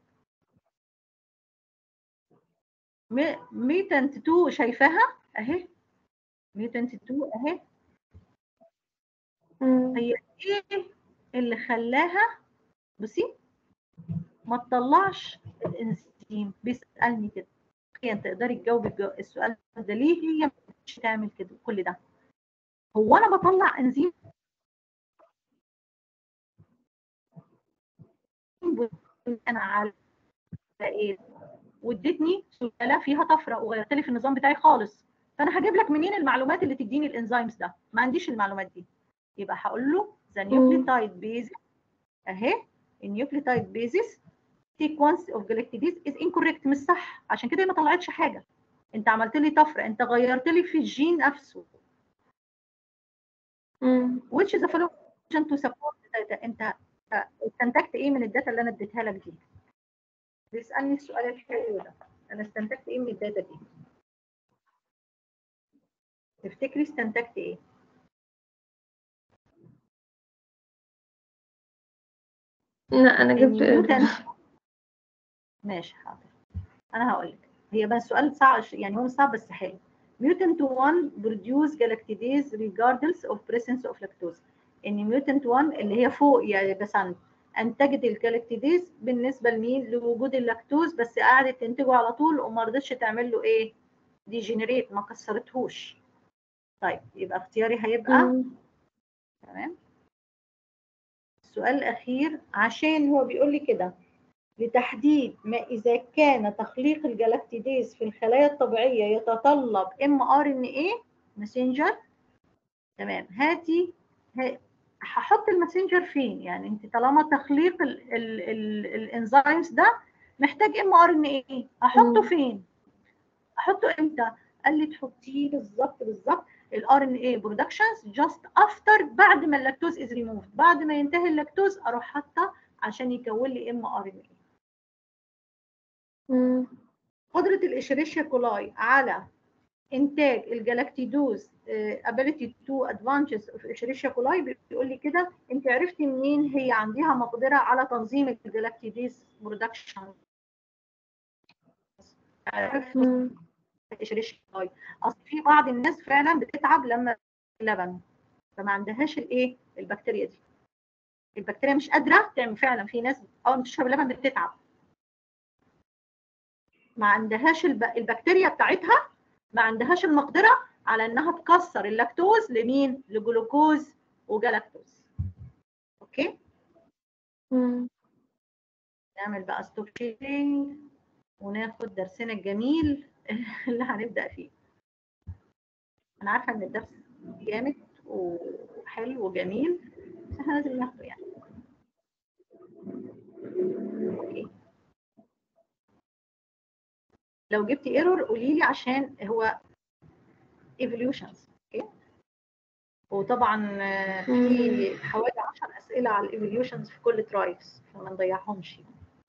ميتنت 2 شايفاها اهي ميتنت 2 اهي هي ايه اللي خلاها بصي ما تطلعش الانزيم بيسالني كده تخيل تقدري تجاوبي الجو- السؤال ده ليه هي مش تعمل كده كل ده هو انا بطلع انزيم انا على ايه وادتني سلاله فيها طفره وغيرت لي في النظام بتاعي خالص فانا هجيب لك منين المعلومات اللي تديني الانزيمز ده ما عنديش المعلومات دي يبقى هقول له ذا نيوكليوتايد بيزس اهي النيوكليوتايد بيزس sequence of galactidase is incorrect مش صح عشان كده هي ما طلعتش حاجه انت عملت لي طفره انت غيرت لي في الجين نفسه which is a following to support the data انت آه، استنتجت ايه من الداتا اللي انا اديتها لك دي بيسالني السؤال الحلو ده انا استنتجت ايه من الداتا دي تفتكري استنتجت ايه لا انا جبت النيوتن ماشي حاضر انا هقول لك هي بس سؤال صعب يعني هو مش صعب بس حلو mutant 1 produce galactidase regardless of presence of lactose ان mutant 1 اللي هي فوق يا بسنت انتجت الجلاكتيديز بالنسبه لمين لوجود اللاكتوز بس قعدت تنتجه على طول وما رضتش تعمل له ايه ديجنريت ما كسرتهوش طيب يبقى اختياري هيبقى تمام السؤال الأخير عشان هو بيقول لي كده لتحديد ما إذا كان تخليق الجلاكتيديز في الخلايا الطبيعية يتطلب ام ار ان ايه ماسنجر تمام هاتي ها- هحط الماسنجر فين يعني انت طالما تخليق ال- ال- ال- الانزيمز ده محتاج ام ار ان ايه احطه مم. فين احطه امتى قال لي تحطيه بالظبط بالظبط الار ان اي برودكشنز جاست افتر بعد ما اللاكتوز از ريموفد بعد ما ينتهي اللاكتوز اروح حاطه عشان يكون لي ام ار ان اي قدره الاشريشيا كولاي على انتاج الجلاكتيدوز ابيليتي تو ادفانتجز اوف اشريشيا كولاي بيقول لي كده انت عرفتي منين هي عندها مقدره على تنظيم الجلاكتيديز برودكشن عرفت اشريشيا كولاي اصل في بعض الناس فعلا بتتعب لما اللبن فما عندهاش الايه البكتيريا دي البكتيريا مش قادره تعمل فعلا في ناس اول ما تشرب اللبن بتتعب ما عندهاش الب... البكتيريا بتاعتها ما عندهاش المقدره على انها تكسر اللاكتوز لمين لجلوكوز وجلاكتوز اوكي نعمل بقى ستوب شيرنج وناخد درسنا الجميل اللي هنبدا فيه انا عارفه ان الدرس جامد وحلو وجميل بس احنا لازم ناخده يعني لو جبتي ايرور قولي لي عشان هو evolutions اوكي وطبعا آه، في حوالي 10 اسئله على الايفوليوشنز في كل ترايبس فما نضيعهمش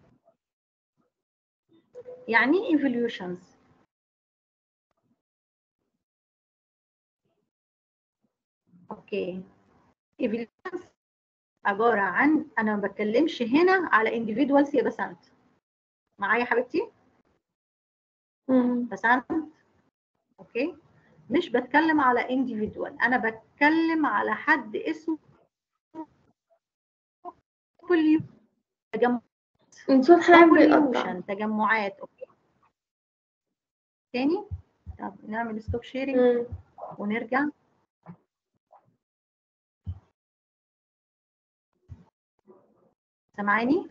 يعني ايه evolutions اوكي evolutions عباره عن انا ما بتكلمش هنا على individuals يا بسنت معايا حبيبتي مم. بسنت اوكي مش بتكلم على individual انا بتكلم على حد اسمه كل تجمع الصوت حضرتك بيقطع population تجمعات اوكي تاني طب نعمل ستوب شيرنج مم. ونرجع سامعاني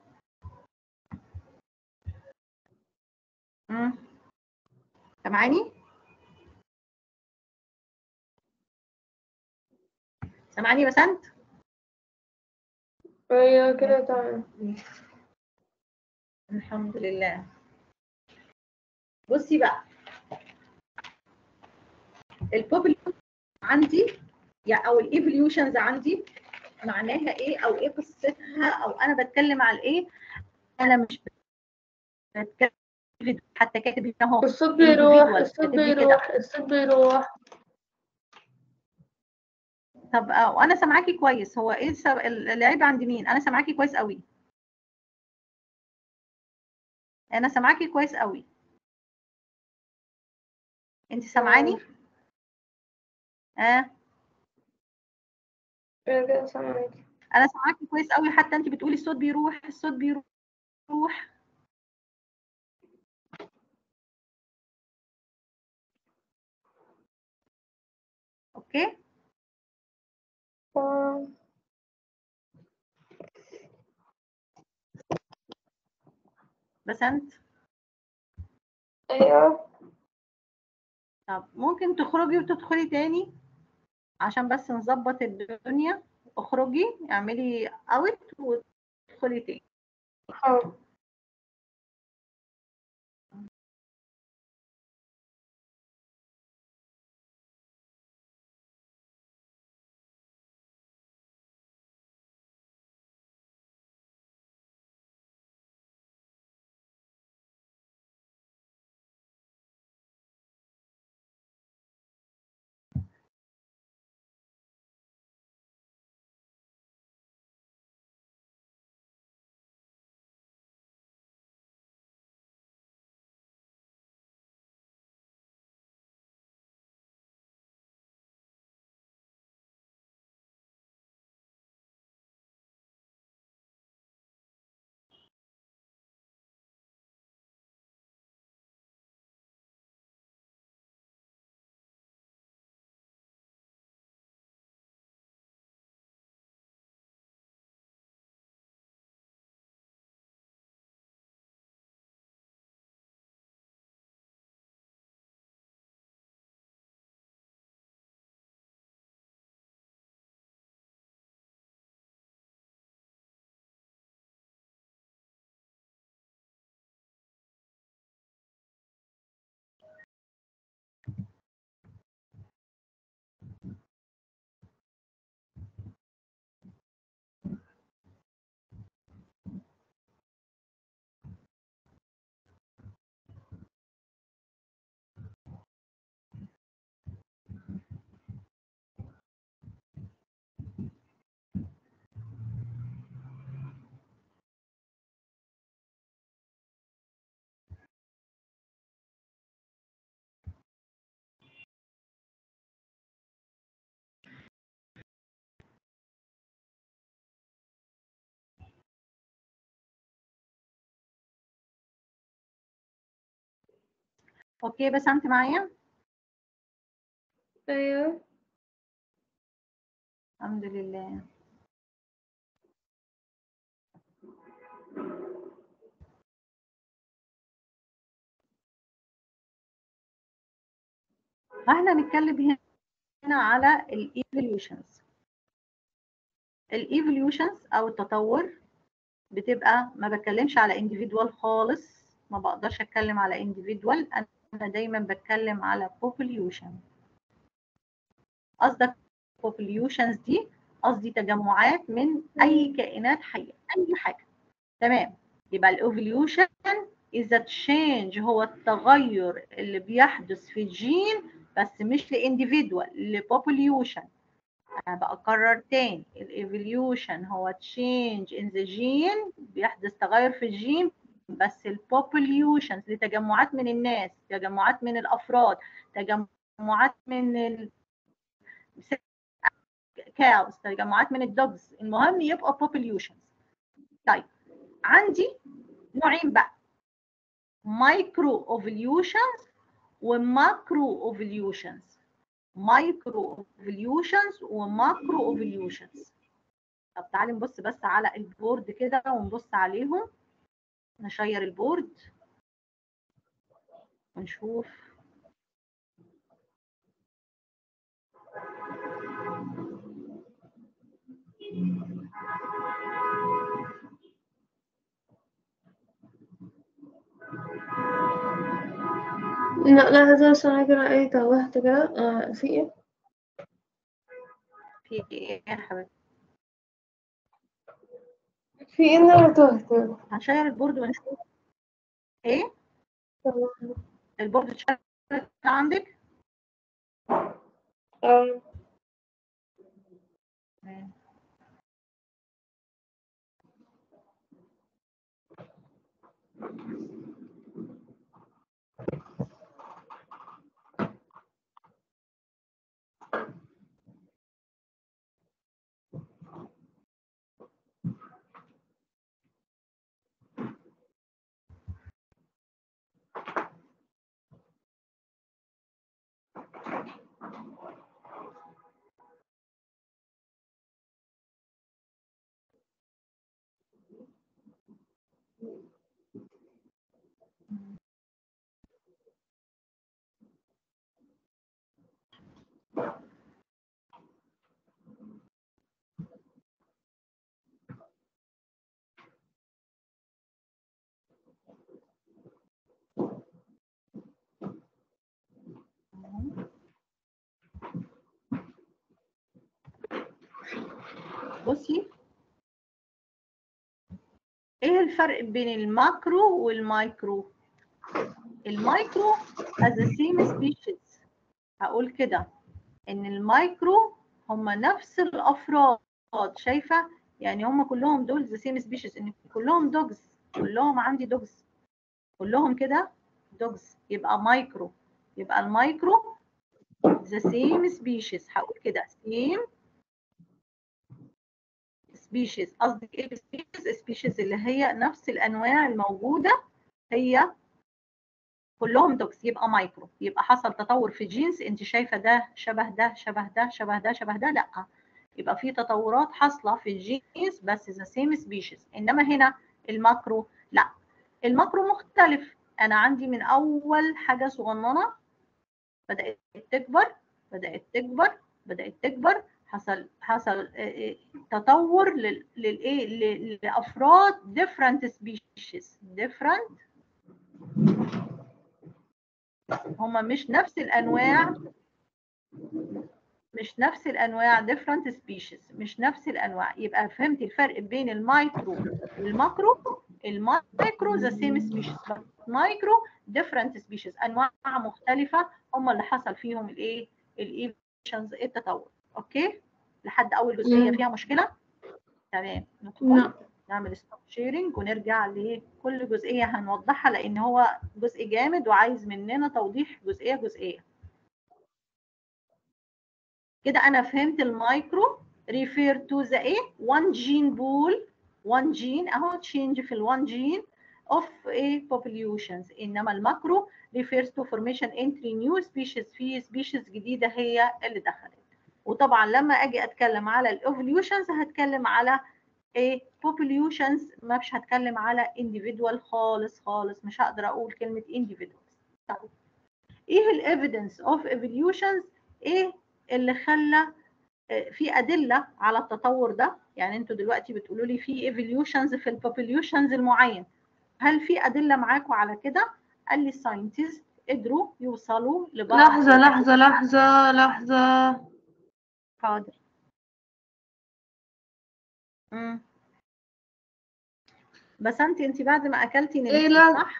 امم سامعاني سامعاني بسنت ايوه كده تمام الحمد لله بصي بقى البوبوليشن عندي يعني او الايفوليوشنز عندي معناها ايه او ايه قصتها او انا بتكلم على ايه انا مش بتكلم حتى كاتب هنا اهو الصوت بيروح individual. الصوت كاتب لي كده. بيروح الصوت بيروح طب آه، وانا سامعاكي كويس هو ايه السبب العيب عند مين انا سامعاكي كويس قوي انا سامعاكي كويس قوي انت سامعاني اه ايوه كده سامعك انا سامعاكي كويس قوي حتى انت بتقولي الصوت بيروح الصوت بيروح اوكي آه. بسنت ايوه طب ممكن تخرجي وتدخلي تاني عشان بس نظبط الدنيا اخرجي اعملي اوت وادخلي تاني حاضر اوكي بس انت معايا ايوه الحمد لله احنا هنتكلم هنا على الايفوليوشنز الايفوليوشنز او التطور بتبقى ما بتكلمش على individual خالص ما بقدرش اتكلم على individual انا دايما بتكلم على population قصدك populations دي قصدي تجمعات من اي كائنات حيه اي حاجه تمام يبقى الايفوليوشن is a change هو التغير اللي بيحدث في الجين بس مش لانديفيدوال لبوبوليوشن انا بكرر تاني الايفوليوشن هو change in the gene بيحدث تغير في الجين بس البوبوليوشن لتجمعات من الناس تجمعات من الافراد تجمعات من ال كاوز تجمعات من الدوجز المهم يبقى populations طيب عندي نوعين بقى مايكرو اوفوليوشنز وماكرو اوفوليوشنز مايكرو اوفوليوشنز وماكرو اوفوليوشنز طب تعالي نبص بس على البورد كده ونبص عليهم نشير البورد ونشوف لا لا هذا السؤال كده ايه توهت كده آه في ايه في ايه يا حبيبتي في ايه إن انا تهت هنشير البورد ونشوف ايه البورد اتشير عندك آه. تمام. بصي ايه الفرق بين الماكرو والمايكرو المايكرو as a same species هقول كده ان المايكرو هم نفس الافراد شايفه يعني هم كلهم دول the same species ان كلهم دوجز كلهم عندي دوجز كلهم كده دوجز يبقى مايكرو يبقى المايكرو the same species هقول كده same species قصدي ايه species species اللي هي نفس الانواع الموجوده هي كلهم دوكس يبقى مايكرو يبقى حصل تطور في جينز انت شايفه ده شبه ده شبه ده شبه ده شبه ده لا يبقى في تطورات حاصله في الجينز بس ذا سيم سبيشيز انما هنا الماكرو لا الماكرو مختلف انا عندي من اول حاجه صغننه بدات تكبر بدات تكبر بدات تكبر حصل حصل تطور للايه لافراد different species different هما مش نفس الانواع مش نفس الانواع different species مش نفس الانواع يبقى فهمت الفرق بين المايكرو والماكرو المايكرو the same species مايكرو different species انواع مختلفه هم اللي حصل فيهم الايه الايفولوشنز التطور اوكي لحد اول جزئيه فيها مشكله تمام ندخل نعمل ستوب شيرنج ونرجع لكل جزئيه هنوضحها لان هو جزء جامد وعايز مننا توضيح جزئيه جزئيه كده انا فهمت المايكرو refer to the ايه one gene pool one gene اهو change في ال one gene of a populations انما الماكرو refers to formation entry new species في species جديده هي اللي دخلت وطبعا لما اجي اتكلم على الايفوليوشنز هتكلم على ايه populations ما مش هتكلم على individual خالص خالص مش هقدر اقول كلمه individuals طيب ايه الايفيدنس اوف evolutions ايه اللي خلى في ادله على التطور ده يعني انتوا دلوقتي بتقولوا لي في evolutions في البوبوليوشنز المعين هل في ادله معاكم على كده قال لي الساينتست قدروا يوصلوا لبعض لحظة لحظة لحظة لحظة حاضر مم. بس انت انت بعد ما اكلتي نمتي إيه لا. صح؟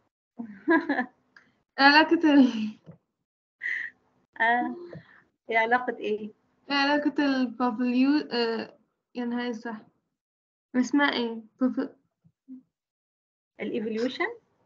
علاقة ال آه. ايه علاقة ايه؟ علاقة البابليو آه يعني هاي صح اسمها ايه؟ باب- الايفوليوشن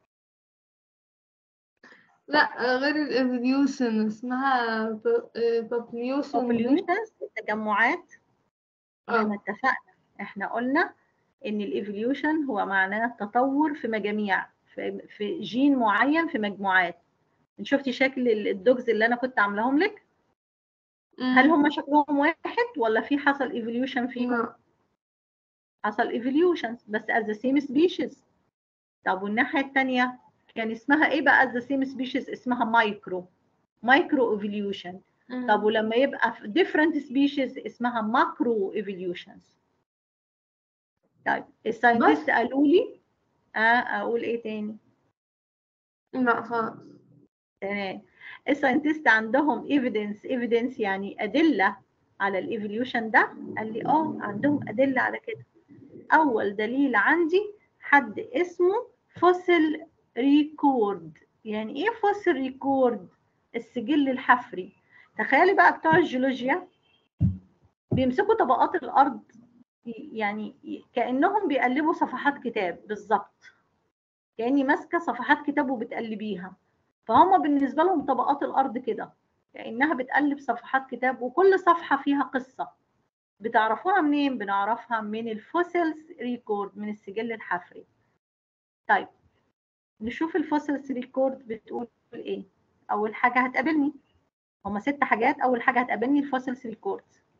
لا غير الايفوليوشن اسمها بابليوشن populations التجمعات احنا اه اتفقنا احنا قلنا ان الايفوليوشن هو معناه تطور في مجاميع في, في جين معين في مجموعات انت شفتي شكل ال- الدوجز اللي انا كنت عاملاهم لك هل هم شكلهم واحد ولا في حصل ايفوليوشن فيهم لا حصل ايفوليوشن بس as the same species طب والناحيه الثانيه كان اسمها ايه بقى as the same species اسمها مايكرو مايكرو ايفوليوشن طب ولما يبقى في different species اسمها ماكرو evolutions طيب الساينتست قالوا لي اه اقول ايه تاني لا خلاص تمام الساينتست عندهم evidence evidence يعني ادله على الايفوليوشن ده قال لي اه عندهم ادله على كده اول دليل عندي حد اسمه فوسيل ريكورد يعني ايه فوسيل ريكورد السجل الحفري تخيلي بقى بتوع الجيولوجيا بيمسكوا طبقات الارض يعني كانهم بيقلبوا صفحات كتاب بالظبط كاني ماسكه صفحات كتاب وبتقلبيها فهم بالنسبه لهم طبقات الارض كده كانها بتقلب صفحات كتاب وكل صفحه فيها قصه بتعرفوها منين بنعرفها من الفوسيلز ريكورد من السجل الحفري طيب نشوف الفوسيلز ريكورد بتقول ايه اول حاجه هتقابلني هما ست حاجات اول حاجه هتقابلني الفوسيلز ريكورد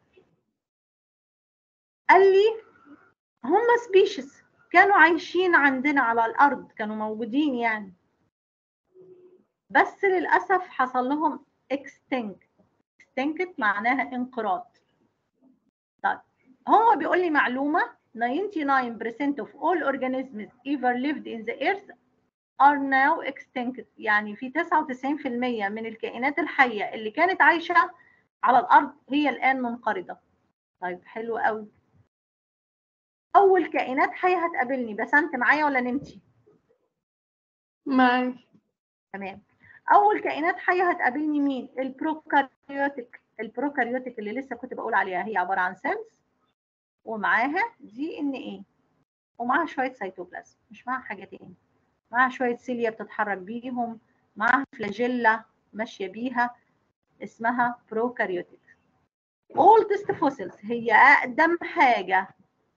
قال لي هما سبيشيز كانوا عايشين عندنا على الارض كانوا موجودين يعني بس للاسف حصل لهم extinct extinct معناها انقراض طيب هو بيقول لي معلومه 99% of all organisms ever lived in the earth are now extinct يعني في 99% من الكائنات الحيه اللي كانت عايشه على الارض هي الان منقرضه طيب حلو قوي اول كائنات حيه هتقابلني بس انت معايا ولا نمتي معاك تمام اول كائنات حيه هتقابلني مين البروكاريوتيك البروكاريوتيك اللي لسه كنت بقول عليها هي عباره عن سيلز ومعاها دي ان ايه ومعاها شويه سيتوبلازم مش معاها حاجه تاني معاها شويه سيليا بتتحرك بيهم معاها فلاجيلا ماشيه بيها اسمها بروكاريوتيك oldest fossils هي اقدم حاجه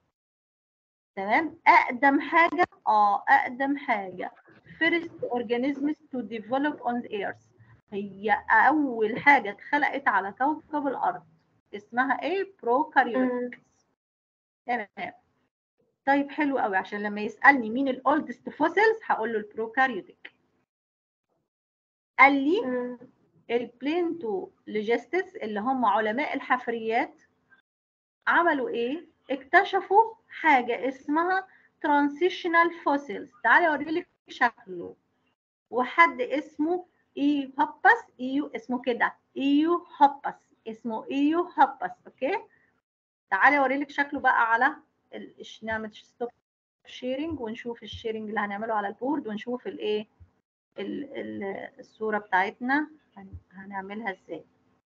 تمام اقدم حاجه اه اقدم حاجه first organisms to develop on the earth هي اول حاجه اتخلقت على كوكب الارض اسمها ايه بروكاريوتكس تمام طيب حلو قوي عشان لما يسالني مين الاولدست فوسيلز هقول له البروكاريوتيك قال لي البلينتو لوجيستس اللي هم علماء الحفريات عملوا ايه اكتشفوا حاجه اسمها ترانزيشنال فوسيلز تعالي اوري لك شكله وحد اسمه ايو هوبس ايو اسمه كده ايو هوبس اسمه ايو هوبس اوكي تعالي اوري لك شكله بقى على ال... نعمل ستوب شيرنج ونشوف الشيرنج اللي هنعمله على البورد ونشوف الايه ال... ال... الصوره بتاعتنا هن... هنعملها ازاي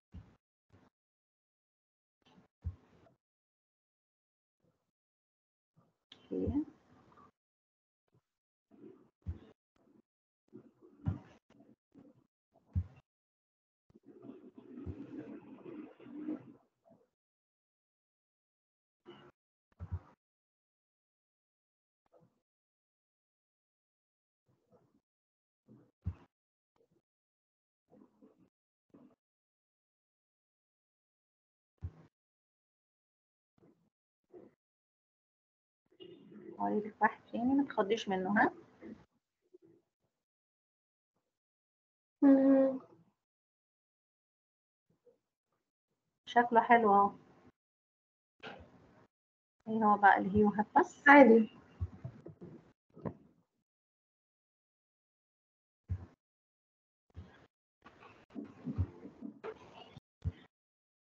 اوكي هوريلك واحد تاني ما تخضيش منه ها شكله حلو اهو ايه هو بقى الهيو هبس عادي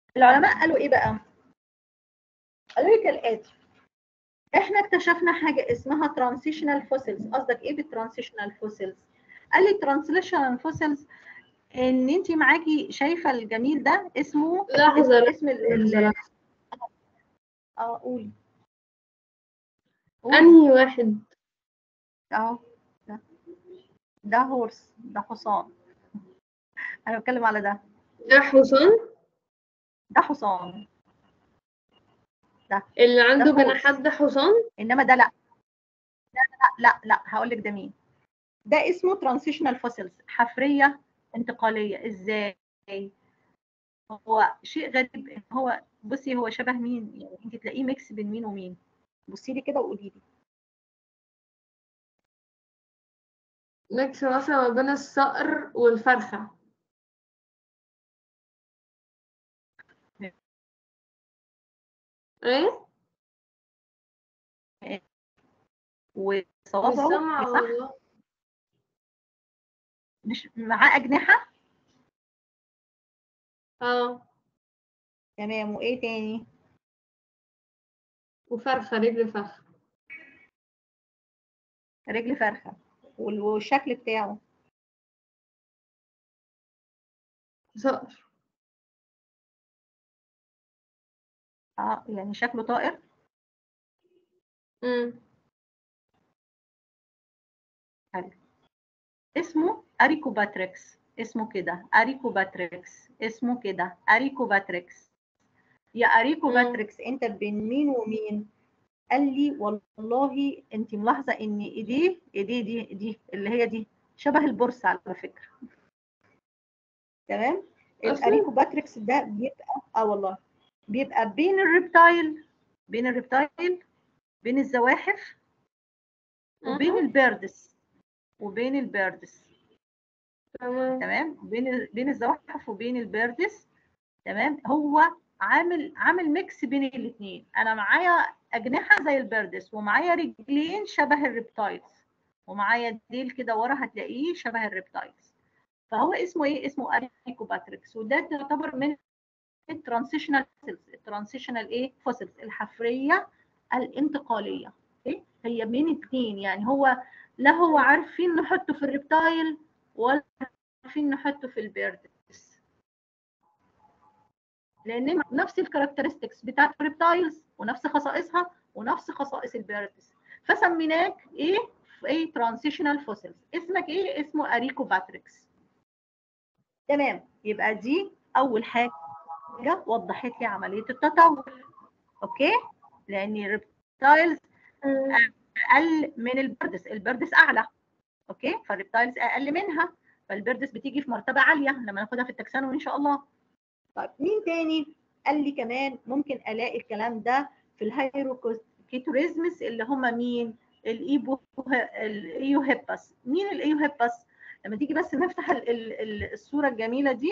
العلماء قالوا ايه بقى قالوا لي كالاتي احنا اكتشفنا حاجه اسمها ترانزيشنال فوسيلز قصدك ايه بالترانزيشنال فوسيلز قال لي ترانزيشنال فوسيلز ان انت معاكي شايفه الجميل ده اسمه لحظة اسم ال- ال- لحظة اه قولي قولي. أنهي واحد اهو ده ده هورس ده حصان انا بتكلم على ده ده حصان ده حصان اللي عنده ده جناحات ده حصان انما ده لا لا لا لا, لا. هقول لك ده مين ده اسمه ترانزيشنال فوسيلز حفريه انتقاليه ازاي هو شيء غريب ان هو بصي هو شبه مين يعني انت تلاقيه ميكس بين مين ومين بصي لي كده وقولي لي ميكس مثلا ما بين الصقر والفرخة ايه؟ مش وصوابعه سامعة صح والله مش معاه اجنحه اه تمام وايه تاني وفرخة رجل فرخة رجل فرخه وال- والشكل بتاعه صقر اه يعني شكله طائر امم اسمه اريكوباتريكس اسمه كده اريكوباتريكس اسمه كده اريكوباتريكس يا اريكوباتريكس انت بين مين ومين قال لي والله انت ملاحظه ان ايديه ايديه دي دي اللي هي دي شبه البورصه على فكره تمام أصلاً؟ الاريكوباتريكس ده بيبقى اه والله بيبقى بين الريبتايل بين الريبتايل بين الزواحف وبين أها. البيردس وبين البيردس تمام تمام بين ال- بين الزواحف وبين البيردس تمام هو عامل عامل ميكس بين الاثنين انا معايا اجنحه زي البيردس ومعايا رجلين شبه الريبتايلز ومعايا ديل كده ورا هتلاقيه شبه الريبتايلز فهو اسمه ايه اسمه اريكوباتريكس وده تعتبر من الترانسيشنال فوسيلز الترانسيشنال ايه فوسيلز الحفريه الانتقاليه إيه؟ هي بين اثنين يعني هو لا هو عارفين نحطه في الريبتايل ولا عارفين نحطه في البيردس لان نفس الكاركترستكس بتاعت الريبتايلز ونفس خصائصها ونفس خصائص البيردس فسميناك ايه ايه ترانزيشنال فوسيلز اسمك ايه اسمه اريكوباتريكس تمام يبقى دي اول حاجه وضحت لي عمليه التطور اوكي لان الريبتايلز اقل من البردس البردس اعلى اوكي فالريبتايلز اقل منها فالبردس بتيجي في مرتبه عاليه لما ناخدها في التكسانون ان شاء الله طيب مين تاني قال لي كمان ممكن الاقي الكلام ده في الهيروكيتوريزمس اللي هم مين الايبو الايوهيباس مين الايوهيباس لما تيجي بس نفتح ال- ال- ال- الصوره الجميله دي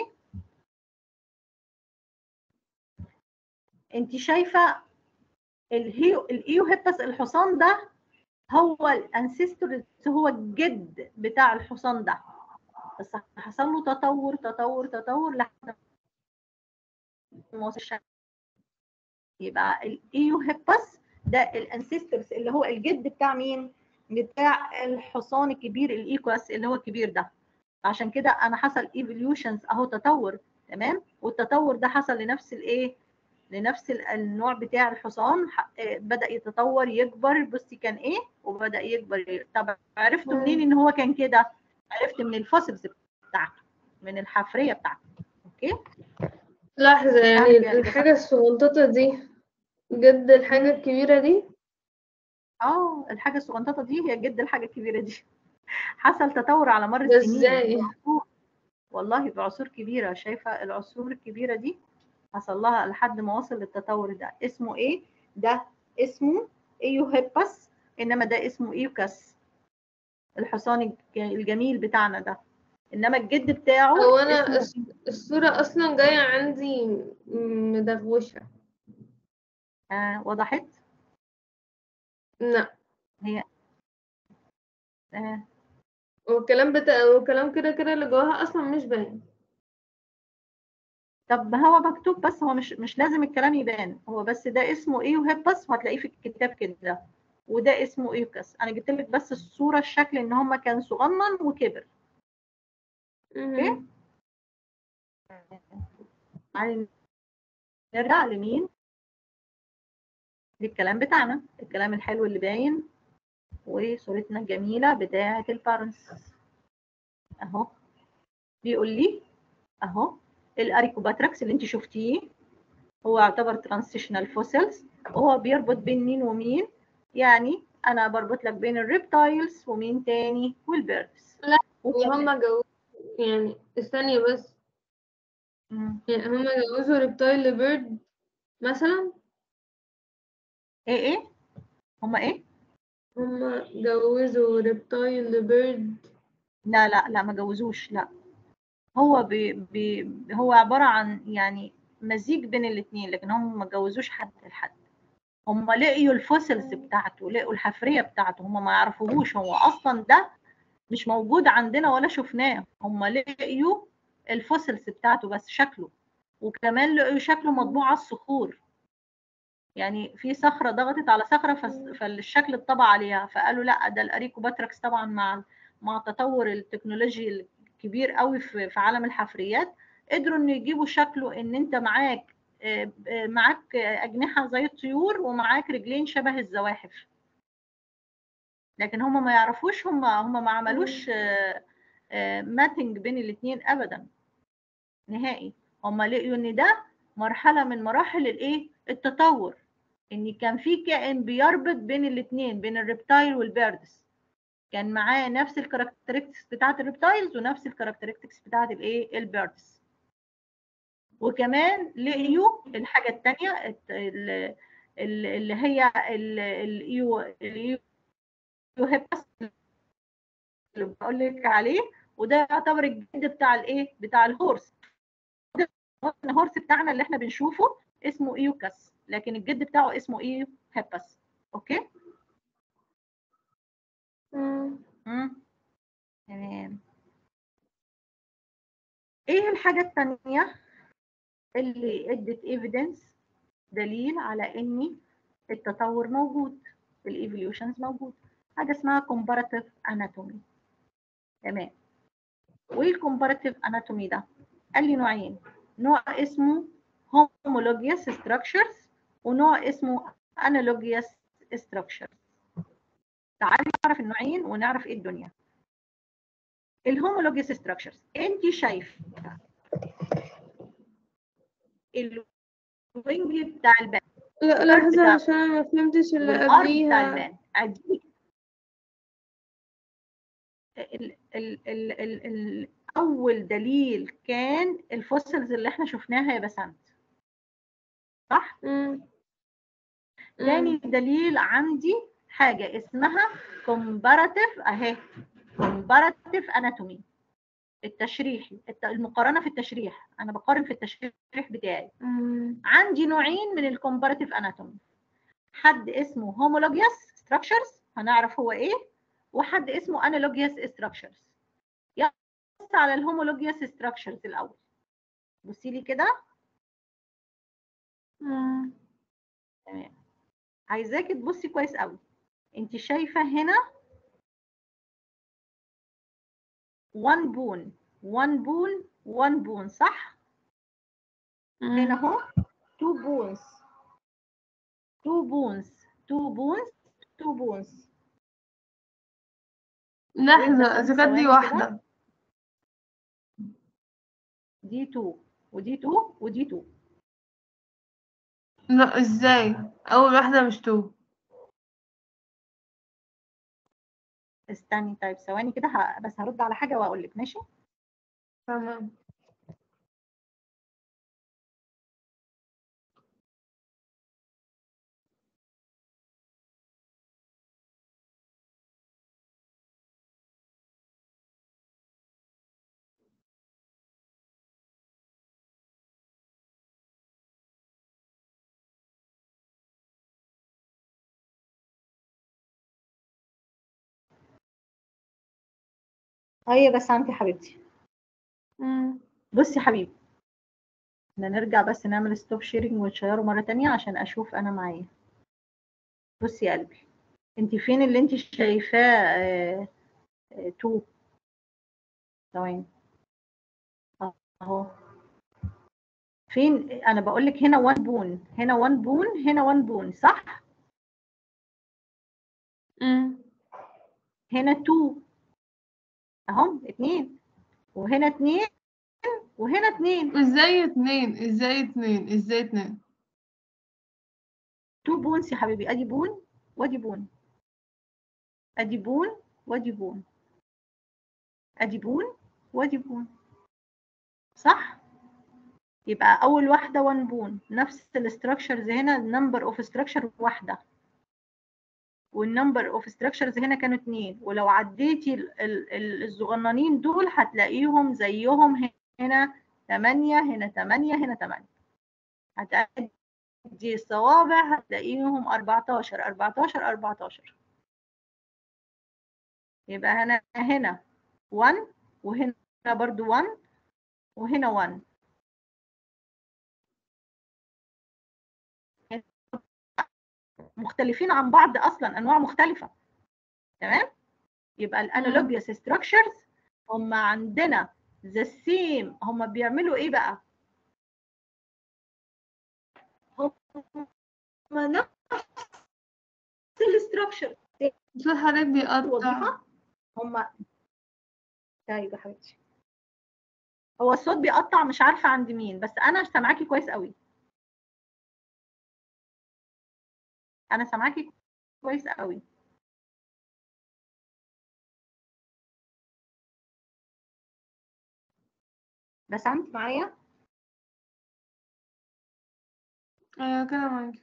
انت شايفه الهيو الايوهيباس الحصان ده هو الانسيستور هو الجد بتاع الحصان ده بس حصل له تطور تطور تطور لحد ما وصل الشكل. يبقى الايوهيباس ده الانسيستورز اللي هو الجد بتاع مين؟ بتاع الحصان الكبير الايكوس اللي هو الكبير ده عشان كده انا حصل ايفوليوشنز اهو تطور تمام والتطور ده حصل لنفس الايه لنفس ال- النوع بتاع الحصان ح- آه، بدا يتطور يكبر بصي كان ايه وبدا يكبر ي- طب عرفتوا مم. منين ان هو كان كده عرفت من الفوسلز بتاعته من الحفريه بتاعته اوكي لحظة يعني أعمل يعني الحاجة الصغنططة دي جد الحاجة الكبيرة دي اه الحاجه الصغنططه دي هي جد الحاجه الكبيره دي حصل تطور على مر ده السنين ازاي؟ بعصور. والله بعصور كبيره شايفه العصور الكبيره دي حصل لها لحد ما وصل للتطور ده اسمه ايه ده اسمه ايوهيباس انما ده اسمه ايوكاس الحصان الج- الجميل بتاعنا ده انما الجد بتاعه هو أنا اسمه الص- الصورة أصلا جاية عندي مدغوشة آه وضحت لا آه والكلام بتاع والكلام كده كده اللي جواها أصلا مش باين طب ما هو مكتوب بس هو مش مش لازم الكلام يبان هو بس ده اسمه ايه وهيبس وهتلاقيه في الكتاب كده وده اسمه ايوكس انا جبت لك بس الصوره الشكل ان هما كان صغنن وكبر مم. يعني نرجع لمين للكلام بتاعنا الكلام الحلو اللي باين وصورتنا الجميله بتاعه البارنس اهو بيقول لي اهو الاريكوباتراكس اللي انت شفتيه هو يعتبر ترانسيشنال فوسيلز وهو بيربط بين مين ومين يعني انا بربط لك بين الريبتايلز ومين تاني والبيردز لا، يعني هما جوزوا يعني استني بس مم. يعني هما جوزوا ريبتايل لبيرد مثلا ايه ايه هما ايه هما جوزوا ريبتايل لبيرد لا لا لا ما جوزوش لا هو بي بي هو عبارة عن يعني مزيج بين الاثنين لكن هم ما جوزوش حد لحد هم لقيوا الفوسيلز بتاعته لقوا الحفرية بتاعته هم ما يعرفوهوش هو أصلا ده مش موجود عندنا ولا شفناه هم لقيوا الفوسيلز بتاعته بس شكله وكمان لقيوا شكله مطبوع على الصخور يعني في صخرة ضغطت على صخرة فس- فالشكل اتطبع عليها فقالوا لا ده الأريكوباتراكس طبعا مع مع التطور التكنولوجي الكبير قوي في في عالم الحفريات قدروا ان يجيبوا شكله ان انت معاك آه، آه، معاك آه، اجنحه زي الطيور ومعاك رجلين شبه الزواحف لكن هم ما يعرفوش هم هم ما عملوش ماتنج بين الاثنين ابدا نهائي هم لقيوا ان ده مرحله من مراحل الايه التطور ان كان في كائن بيربط بين الاثنين بين الريبتايل والبيردز كان معاه نفس الكاركترستكس بتاعه الريبتايلز ونفس الكاركترستكس بتاعه الايه البيردز وكمان لقيوا الحاجه الثانيه اللي هي الايو الايو هيبس اللي بقول لك عليه وده يعتبر الجد بتاع الايه بتاع الهورس الهورس بتاعنا اللي احنا بنشوفه اسمه ايوكاس لكن الجد بتاعه اسمه ايو هيبس اوكي مم. مم. تمام ايه الحاجة التانية اللي ادت ايفيدنس دليل على ان التطور موجود الايفوليوشنز موجود حاجة اسمها comparative anatomy تمام وايه الكومباراتيف اناتومي ده قال لي نوعين نوع اسمه homologous structures ونوع اسمه analogous structures تعالي نعرف النوعين ونعرف ايه الدنيا الهومولوجيس ستراكشرز انت شايفه الوينج بتاع البان لا لحظة عشان أنا ما فهمتش اللي والارض بتاع قبليها البان اديك ال ال ال ال ال اول دليل كان الفوسلز اللي احنا شفناها يا بسنت صح مم. تاني مم. دليل عندي حاجه اسمها comparative اهي comparative anatomy التشريحي الت- المقارنه في التشريح انا بقارن في التشريح بتاعي مم. عندي نوعين من الكومباراتيف اناتومي حد اسمه هومولوجيوس ستراكشرز هنعرف هو ايه وحد اسمه انالوجيوس ستراكشرز بص على الهومولوجيوس ستراكشرز الاول بصي لي كده مم. تمام عايزاكي تبصي كويس قوي انت شايفه هنا 1 بون 1 بون 1 بون صح هنا مم. اهو 2 بونز 2 بونز 2 بونز 2 بونز لحظة إذا كانت ثواني دي كده. واحدة دي 2 ودي 2 ودي 2 لا ازاي أول واحدة مش تو استني طيب ثواني كده ه- بس هرد على حاجه واقول لك ماشي تمام هي بس انت حبيبتي مم. بصي يا حبيبي احنا نرجع بس نعمل ستوب شيرنج ونشيره مرة تانية عشان اشوف انا معايا بصي يا قلبي انت فين اللي انت شايفاه آه، آه، تو ثواني اهو فين انا بقول لك هنا 1 بون هنا 1 بون هنا 1 بون صح امم هنا 2 اهم اتنين وهنا اتنين وهنا اتنين ازاي اتنين ازاي اتنين ازاي اتنين 2 بونز يا حبيبي ادي بون وادي بون ادي بون وادي بون ادي بون وادي بون صح يبقى اول واحده 1 بون نفس الاستراكشرز هنا النمبر اوف ستراكشر واحده والنمبر اوف ستراكشرز هنا كانوا اتنين ولو عديتي ال- ال- ال- الصغننين دول هتلاقيهم زيهم هنا 8 هنا 8 هنا 8 هتعدي الصوابع هتلاقيهم 14 14 14 يبقى هنا هنا 1 وهنا برضو 1 وهنا 1 مختلفين عن بعض اصلا انواع مختلفه تمام يبقى الانالوجيوس ستراكشرز هم عندنا ذا سيم هم بيعملوا ايه بقى هم نفس الاستراكشر صوت حضرتك بيقطع وظيفه هم طيب يا حبيبتي هو الصوت بيقطع مش عارفه عند مين بس انا سامعاكي كويس قوي انا سامعاكي كويس قوي بس انت معايا ايوه كده معاكي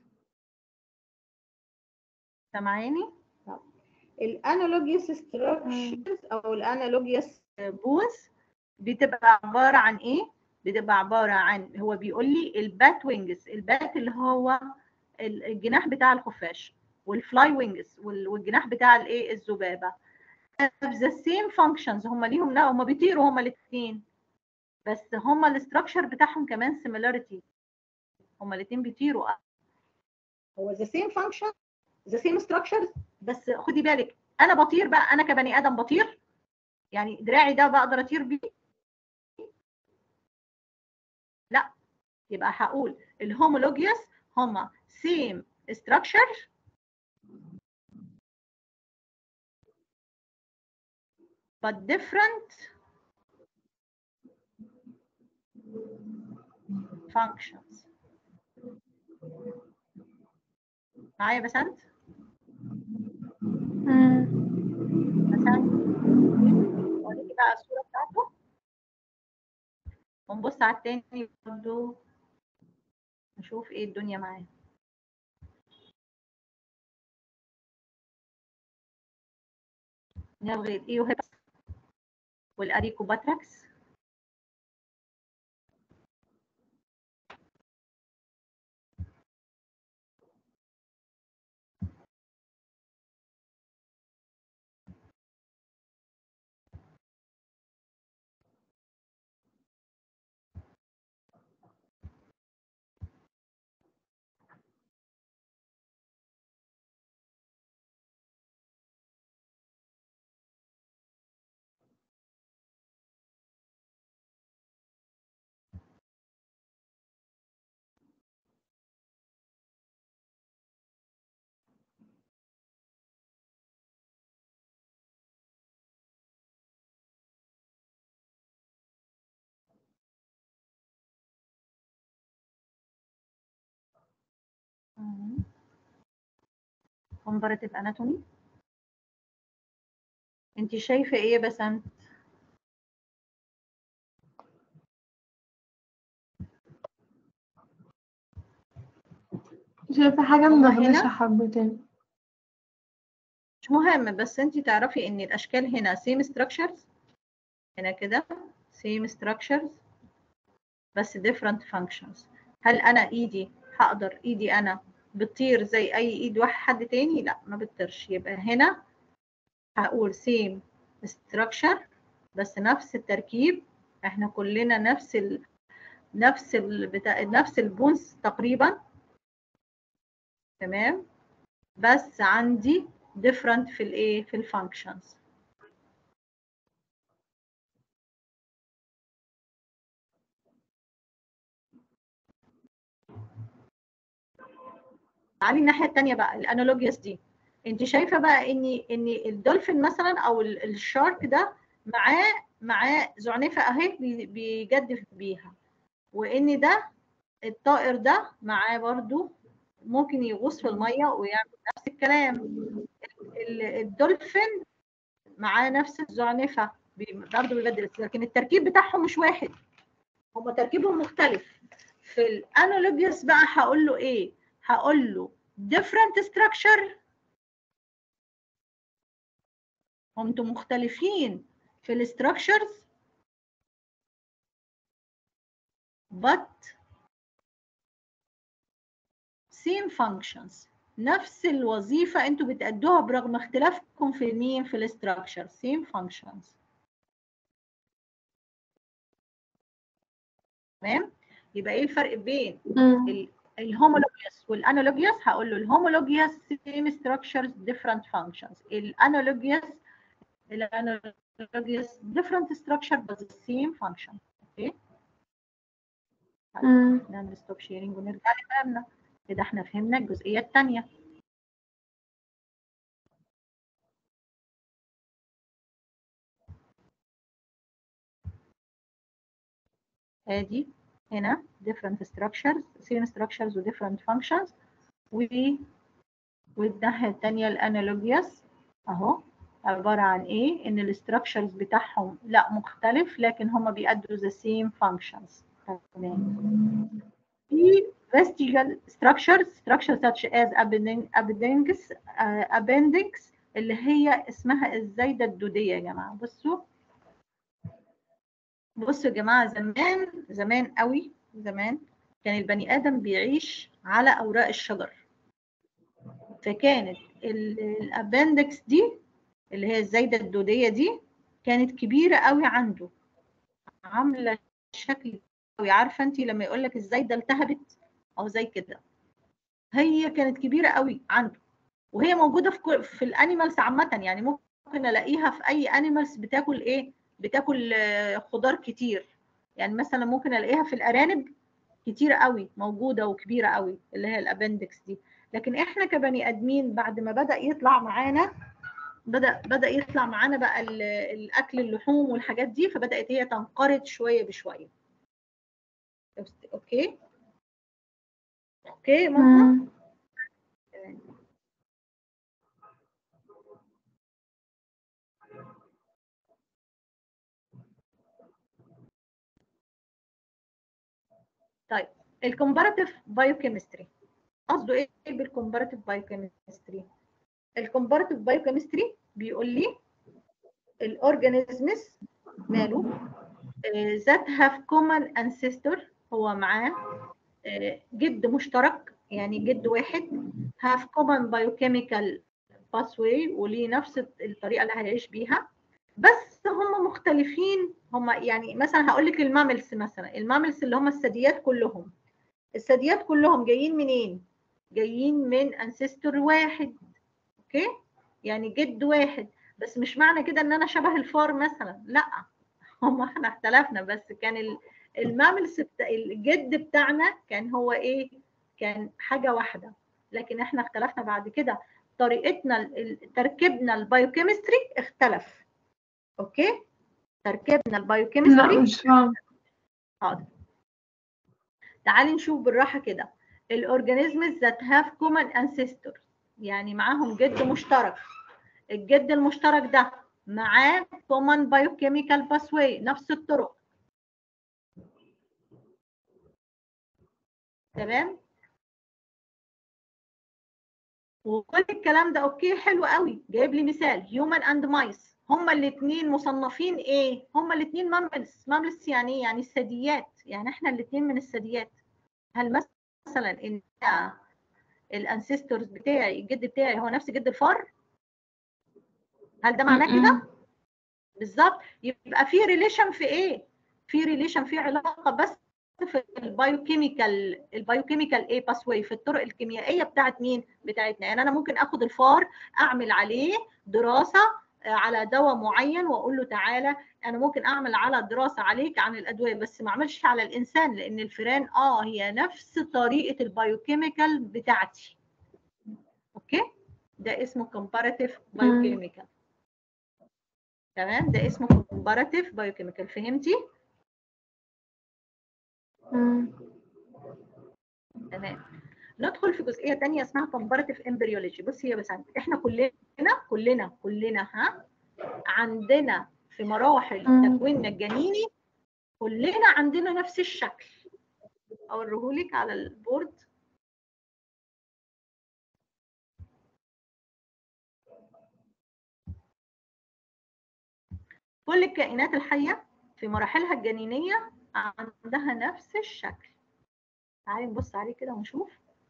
سامعاني الانالوجيوس ستراكشرز او الانالوجيوس بونز بتبقى عباره عن ايه بتبقى عباره عن هو بيقول لي البات وينجز البات اللي هو ال- الجناح بتاع الخفاش والفلاي وينجز والجناح بتاع الايه الذبابه ذا سيم فانكشنز هم ليهم لا هم بيطيروا هم الاثنين بس هم الاستراكشر بتاعهم كمان سيميلاريتي هم الاثنين بيطيروا هو ذا سيم فانكشن ذا سيم ستراكشرز بس خدي بالك انا بطير بقى انا كبني ادم بطير يعني دراعي ده بقدر اطير بيه لا يبقى هقول الهومولوجيوس هما same structure but different functions معايا بسنت امم بسنت اوريكي بقى الصورة بتاعته ونبص على التاني برضه نشوف ايه الدنيا معاه نلغي الايوهيبس والاريكوباتراكس comparative anatomy انت شايفه ايه بس انت شايفة حاجة هما مدغدشة هنا؟ حبتين مش مهم بس انت تعرفي ان الاشكال هنا same structures هنا كده same structures بس different functions هل انا ايدي هقدر ايدي انا بتطير زي اي ايد واحد حد تاني لا ما بتطيرش يبقى هنا هقول same structure بس نفس التركيب احنا كلنا نفس ال نفس ال... بتا... نفس البونس تقريبا تمام بس عندي different في الايه في الفانكشنز تعالي الناحيه الثانيه بقى الانالوجيوس دي انت شايفه بقى ان ان الدولفين مثلا او ال- الشارك ده معاه معاه زعنفه اهي بي- بيجدف بيها وان ده الطائر ده معاه برضو ممكن يغوص في الميه ويعمل نفس الكلام ال- الدولفين معاه نفس الزعنفه بي- برضو بيبدل لكن التركيب بتاعهم مش واحد هما تركيبهم مختلف في الانالوجيوس بقى هقول له ايه هقول له different structure هم انتم مختلفين في الستراكشرز but same functions نفس الوظيفة انتوا بتأدوها برغم اختلافكم في مين في الستراكشر same functions تمام يبقى ايه الفرق بين مم. ال- الهومولوجيوس والانالوجيوس هقول له الهومولوجيوس same structures different functions الانالوجيوس الانالوجيوس different structure but the same function اوكي مم. نعمل ستوب شيرنج ونرجع لكلامنا كده احنا فهمنا الجزئيه الثانيه ادي هنا different structures same structures و different functions و والناحيه الثانيه الانالوجيوس اهو عباره عن ايه ان الستراكشرز بتاعهم لا مختلف لكن هم بيأدوا the same functions تمام في vestigial structures structures such as appendix appendix uh, appendix اللي هي اسمها الزايده الدوديه يا جماعه بصوا بصوا يا جماعه زمان زمان قوي زمان كان البني ادم بيعيش على اوراق الشجر فكانت الابندكس دي اللي هي الزايده الدوديه دي كانت كبيره قوي عنده عامله شكل قوي عارفه انت لما يقول لك الزايده التهبت او زي كده هي كانت كبيره قوي عنده وهي موجوده في كل في الانيمالز عامه يعني ممكن الاقيها في اي انيمالز بتاكل ايه بتاكل آه، خضار كتير يعني مثلا ممكن الاقيها في الارانب كتير قوي موجوده وكبيره قوي اللي هي الابندكس دي لكن احنا كبني ادمين بعد ما بدا يطلع معانا بدا بدا يطلع معانا بقى ال- الاكل اللحوم والحاجات دي فبدات هي تنقرض شويه بشويه اوكي اوكي ماما مم. طيب الكومباراتيف بايوكيمستري قصده ايه بالكومباراتيف بايوكيمستري الكومباراتيف بايوكيمستري بيقول لي الاورجانيزمز ماله ذات هاف كومن انسيستور هو معاه آه، جد مشترك يعني جد واحد هاف كومن بايوكيميكال باثواي وليه نفس الطريقه اللي هيعيش بيها بس هم مختلفين هم يعني مثلا هقول لك الماملز مثلا الماملز اللي هم الثدييات كلهم الثدييات كلهم جايين منين جايين من انسيستور واحد اوكي يعني جد واحد بس مش معنى كده ان انا شبه الفار مثلا لا هم احنا اختلفنا بس كان ال- الماملز بتا... الجد بتاعنا كان هو ايه كان حاجه واحده لكن احنا اختلفنا بعد كده طريقتنا ال- ال- تركيبنا البايوكيمستري اختلف اوكي تركيبنا لا البايوكيمستري مش فاهم حاضر تعالي نشوف بالراحه كده الاورجانيزمز ذات هاف كومن انسيستور يعني معاهم جد مشترك الجد المشترك ده معاه كومن بايوكيميكال باثواي نفس الطرق تمام وكل الكلام ده اوكي حلو قوي جايب لي مثال هيومن اند مايس هما الاثنين مصنفين ايه هما الاثنين ماملز ماملز يعني ايه يعني الثدييات يعني احنا الاثنين من الثدييات هل مثلا ان الانسيستورز بتاعي الجد بتاعي هو نفس جد الفار هل ده معناه كده م-م. بالظبط يبقى في ريليشن في ايه في ريليشن في علاقه بس في البايوكيميكال البايوكيميكال ايه باسواي في الطرق الكيميائيه بتاعت مين بتاعتنا يعني انا ممكن اخد الفار اعمل عليه دراسه على دواء معين واقول له تعالى انا ممكن اعمل على دراسه عليك عن الادويه بس ما اعملش على الانسان لان الفئران اه هي نفس طريقه البايوكيميكال بتاعتي اوكي ده اسمه كومباراتيف بايوكيميكال تمام ده اسمه كومباراتيف بايوكيميكال فهمتي مم. تمام ندخل في جزئيه ثانيه اسمها كومباراتيف امبريولوجي بصي يا بسنت احنا كلنا كلنا كلنا ها عندنا في مراحل مم. تكويننا الجنيني كلنا عندنا نفس الشكل اوريهولك على البورد كل الكائنات الحيه في مراحلها الجنينيه عندها نفس الشكل تعالي نبص عليه كده ونشوف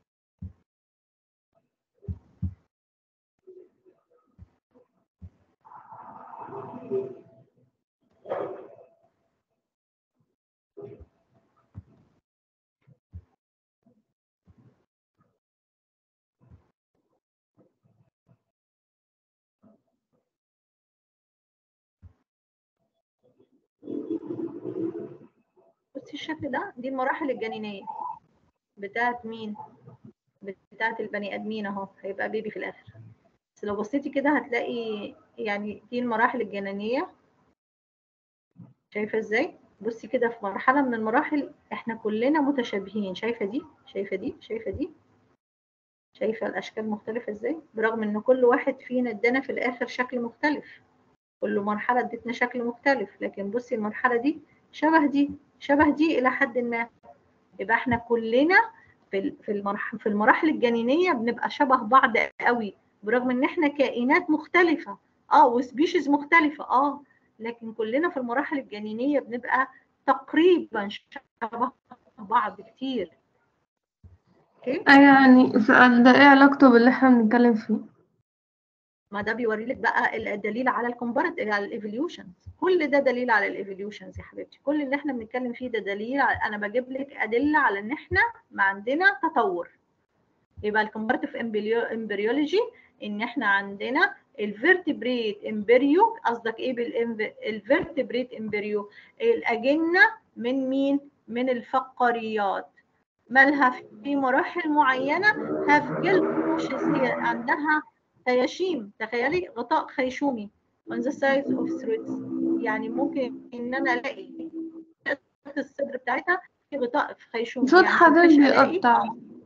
بصي الشكل ده دي المراحل الجنينيه بتاعت مين بتاعت البني ادمين اهو هيبقى بيبي في الاخر بس لو بصيتي كده هتلاقي يعني دي المراحل الجنينيه شايفه ازاي بصي كده في مرحله من المراحل احنا كلنا متشابهين شايفه دي شايفه دي شايفه دي شايفه الاشكال مختلفه ازاي برغم ان كل واحد فينا ادانا في الاخر شكل مختلف كل مرحله ادتنا شكل مختلف لكن بصي المرحله دي شبه دي شبه دي الى حد ما يبقى احنا كلنا في في المرحله في المراحل الجنينيه بنبقى شبه بعض قوي برغم ان احنا كائنات مختلفه اه وسبيشيز مختلفه اه لكن كلنا في المراحل الجنينيه بنبقى تقريبا شبه بعض كتير اوكي أي يعني السؤال ده ايه علاقته باللي احنا بنتكلم فيه ما ده بيوري لك بقى الدليل على الكومبارت على الايفوليوشن كل ده دليل على الايفوليوشنز يا حبيبتي كل اللي احنا بنتكلم فيه ده دليل على انا بجيب لك ادله على ان احنا ما عندنا تطور يبقى الكومبارتيف امبريولوجي ان احنا عندنا الفيرتبريت امبريو قصدك ايه بالفيرتبريت امبريو الاجنه من مين من الفقاريات مالها في مراحل معينه هاف جلد هي عندها خياشيم تخيلي غطاء خيشومي on the sides of threads يعني ممكن ان انا الاقي الصدر بتاعتها في غطاء خيشومي صوت يعني في حضرتك الفيش ألاقي- بيقطع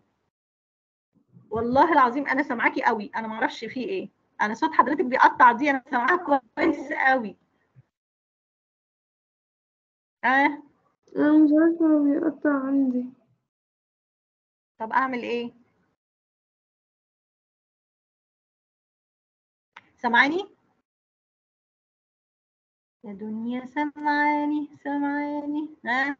والله العظيم انا سامعاكي قوي انا ما اعرفش فيه ايه انا صوت حضرتك بيقطع دي انا سامعاها كويس قوي اه انا مش عارفة بيقطع عندي طب اعمل ايه سامعاني يا دنيا سامعاني سامعاني ها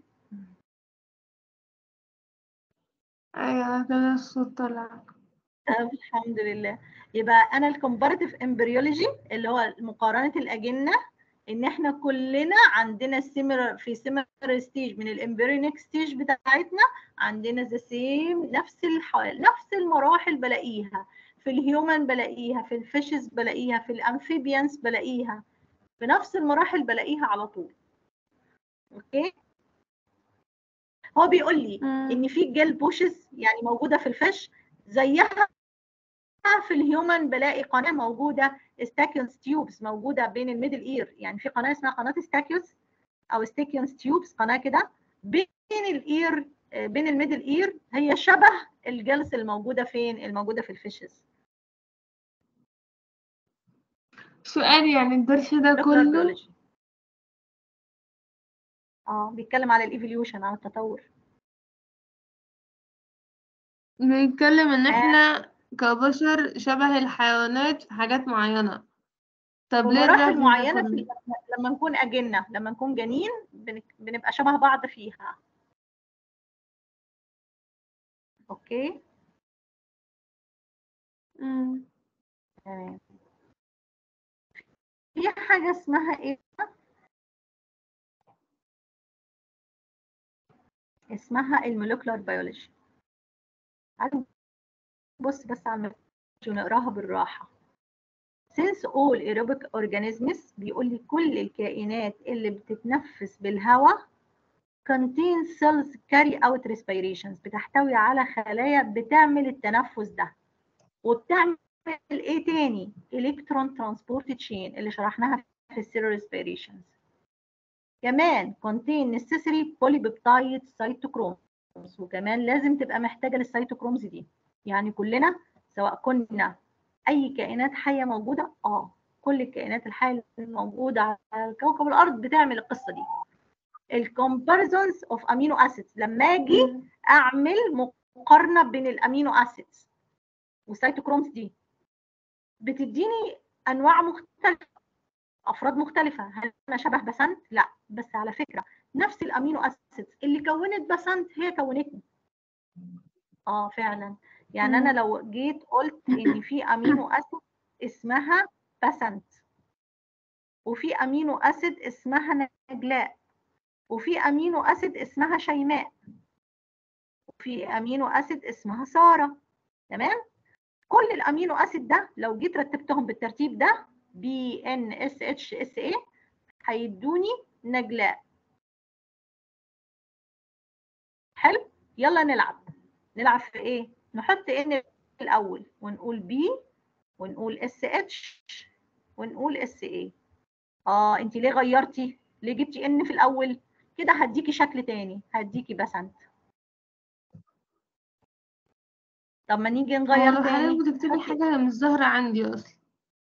ايوه كده الصوت طلع طب الحمد لله يبقى انا الكومباراتيف امبريولوجي اللي هو مقارنه الاجنه ان احنا كلنا عندنا سيمر في سيمر ستيج من الامبريونيك ستيج بتاعتنا عندنا ذا سيم نفس الحال نفس المراحل بلاقيها في الهيومن بلاقيها في الفيشز بلاقيها في الامفيبيانس بلاقيها في نفس المراحل بلاقيها على طول اوكي هو بيقول لي مم. ان في جيل بوشز يعني موجوده في الفيش زيها في الهيومن بلاقي قناه موجوده ستاكيونز تيوبس موجوده بين الميدل اير يعني في قناه اسمها قناه ستاكيوس او ستاكيونز تيوبس قناه كده بين الاير آه، بين الميدل اير هي شبه الجلس الموجوده فين الموجوده في الفيشز سؤال يعني الدرس ده Molecular كله biology. اه بيتكلم على الايفوليوشن على التطور بيتكلم ان احنا كبشر شبه الحيوانات في حاجات معينة طب ليه ومراحل الرفض ده معينه كله؟ في لما نكون اجنه لما نكون جنين بنك- بنبقى شبه بعض فيها اوكي مم. تمام في حاجه اسمها ايه اسمها المولكولار بيولوجي تعالوا بص بس على المفروض ونقراها بالراحه since all aerobic organisms بيقول لي كل الكائنات اللي بتتنفس بالهواء contain cells carry out respirations بتحتوي على خلايا بتعمل التنفس ده وبتعمل ايه تاني electron transport chain اللي شرحناها في السيرو respirations كمان contain necessary polypeptide cytochromes وكمان لازم تبقى محتاجه للسيتوكرومز دي يعني كلنا سواء كنا اي كائنات حيه موجوده اه كل الكائنات الحيه الموجوده على كوكب الارض بتعمل القصه دي الكومباريزونز اوف امينو اسيدز لما اجي اعمل مقارنه بين الامينو اسيدز والسيتوكرومز دي بتديني انواع مختلفه افراد مختلفه هل انا شبه بسنت لا بس على فكره نفس الامينو اسيدز اللي كونت بسنت هي كونتني اه فعلا يعني انا لو جيت قلت ان في امينو اسيد اسمها بسنت وفي امينو اسيد اسمها نجلاء وفي امينو اسيد اسمها شيماء وفي امينو اسيد اسمها ساره تمام كل الامينو اسيد ده لو جيت رتبتهم بالترتيب ده بي ان اس اتش اس اي هيدوني نجلاء حلو يلا نلعب نلعب في ايه نحط ان الاول ونقول بي ونقول اس اتش ونقول اس اي اه انت ليه غيرتي ليه جبتي ان في الاول كده هديكي شكل تاني هديكي بسنت طب ما نيجي هو نغير لو تاني حضرتك بتكتبي حاجة هي مش ظاهرة عندي أصلا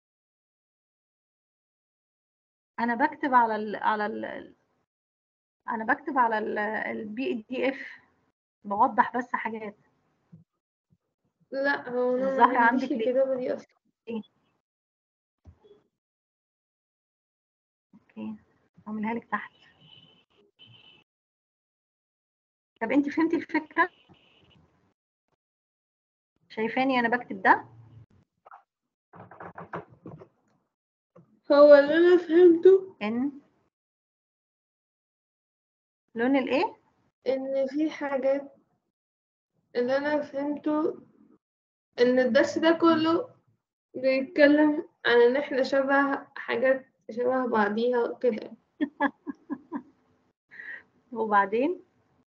انا بكتب على ال على ال انا بكتب على البي دي اف بوضح بس حاجات لا هو أنا الظاهرة ما عنديش عندك ليه؟ الكتابة دي أصلا اوكي اعملها لك تحت طب انت فهمتي الفكره شايفاني انا بكتب ده هو اللي أنا فهمته ان لون الايه إن في حاجات اللي أنا فهمته إن الدرس ده كله بيتكلم عن إن إحنا شبه حاجات شبه بعضيها كده وبعدين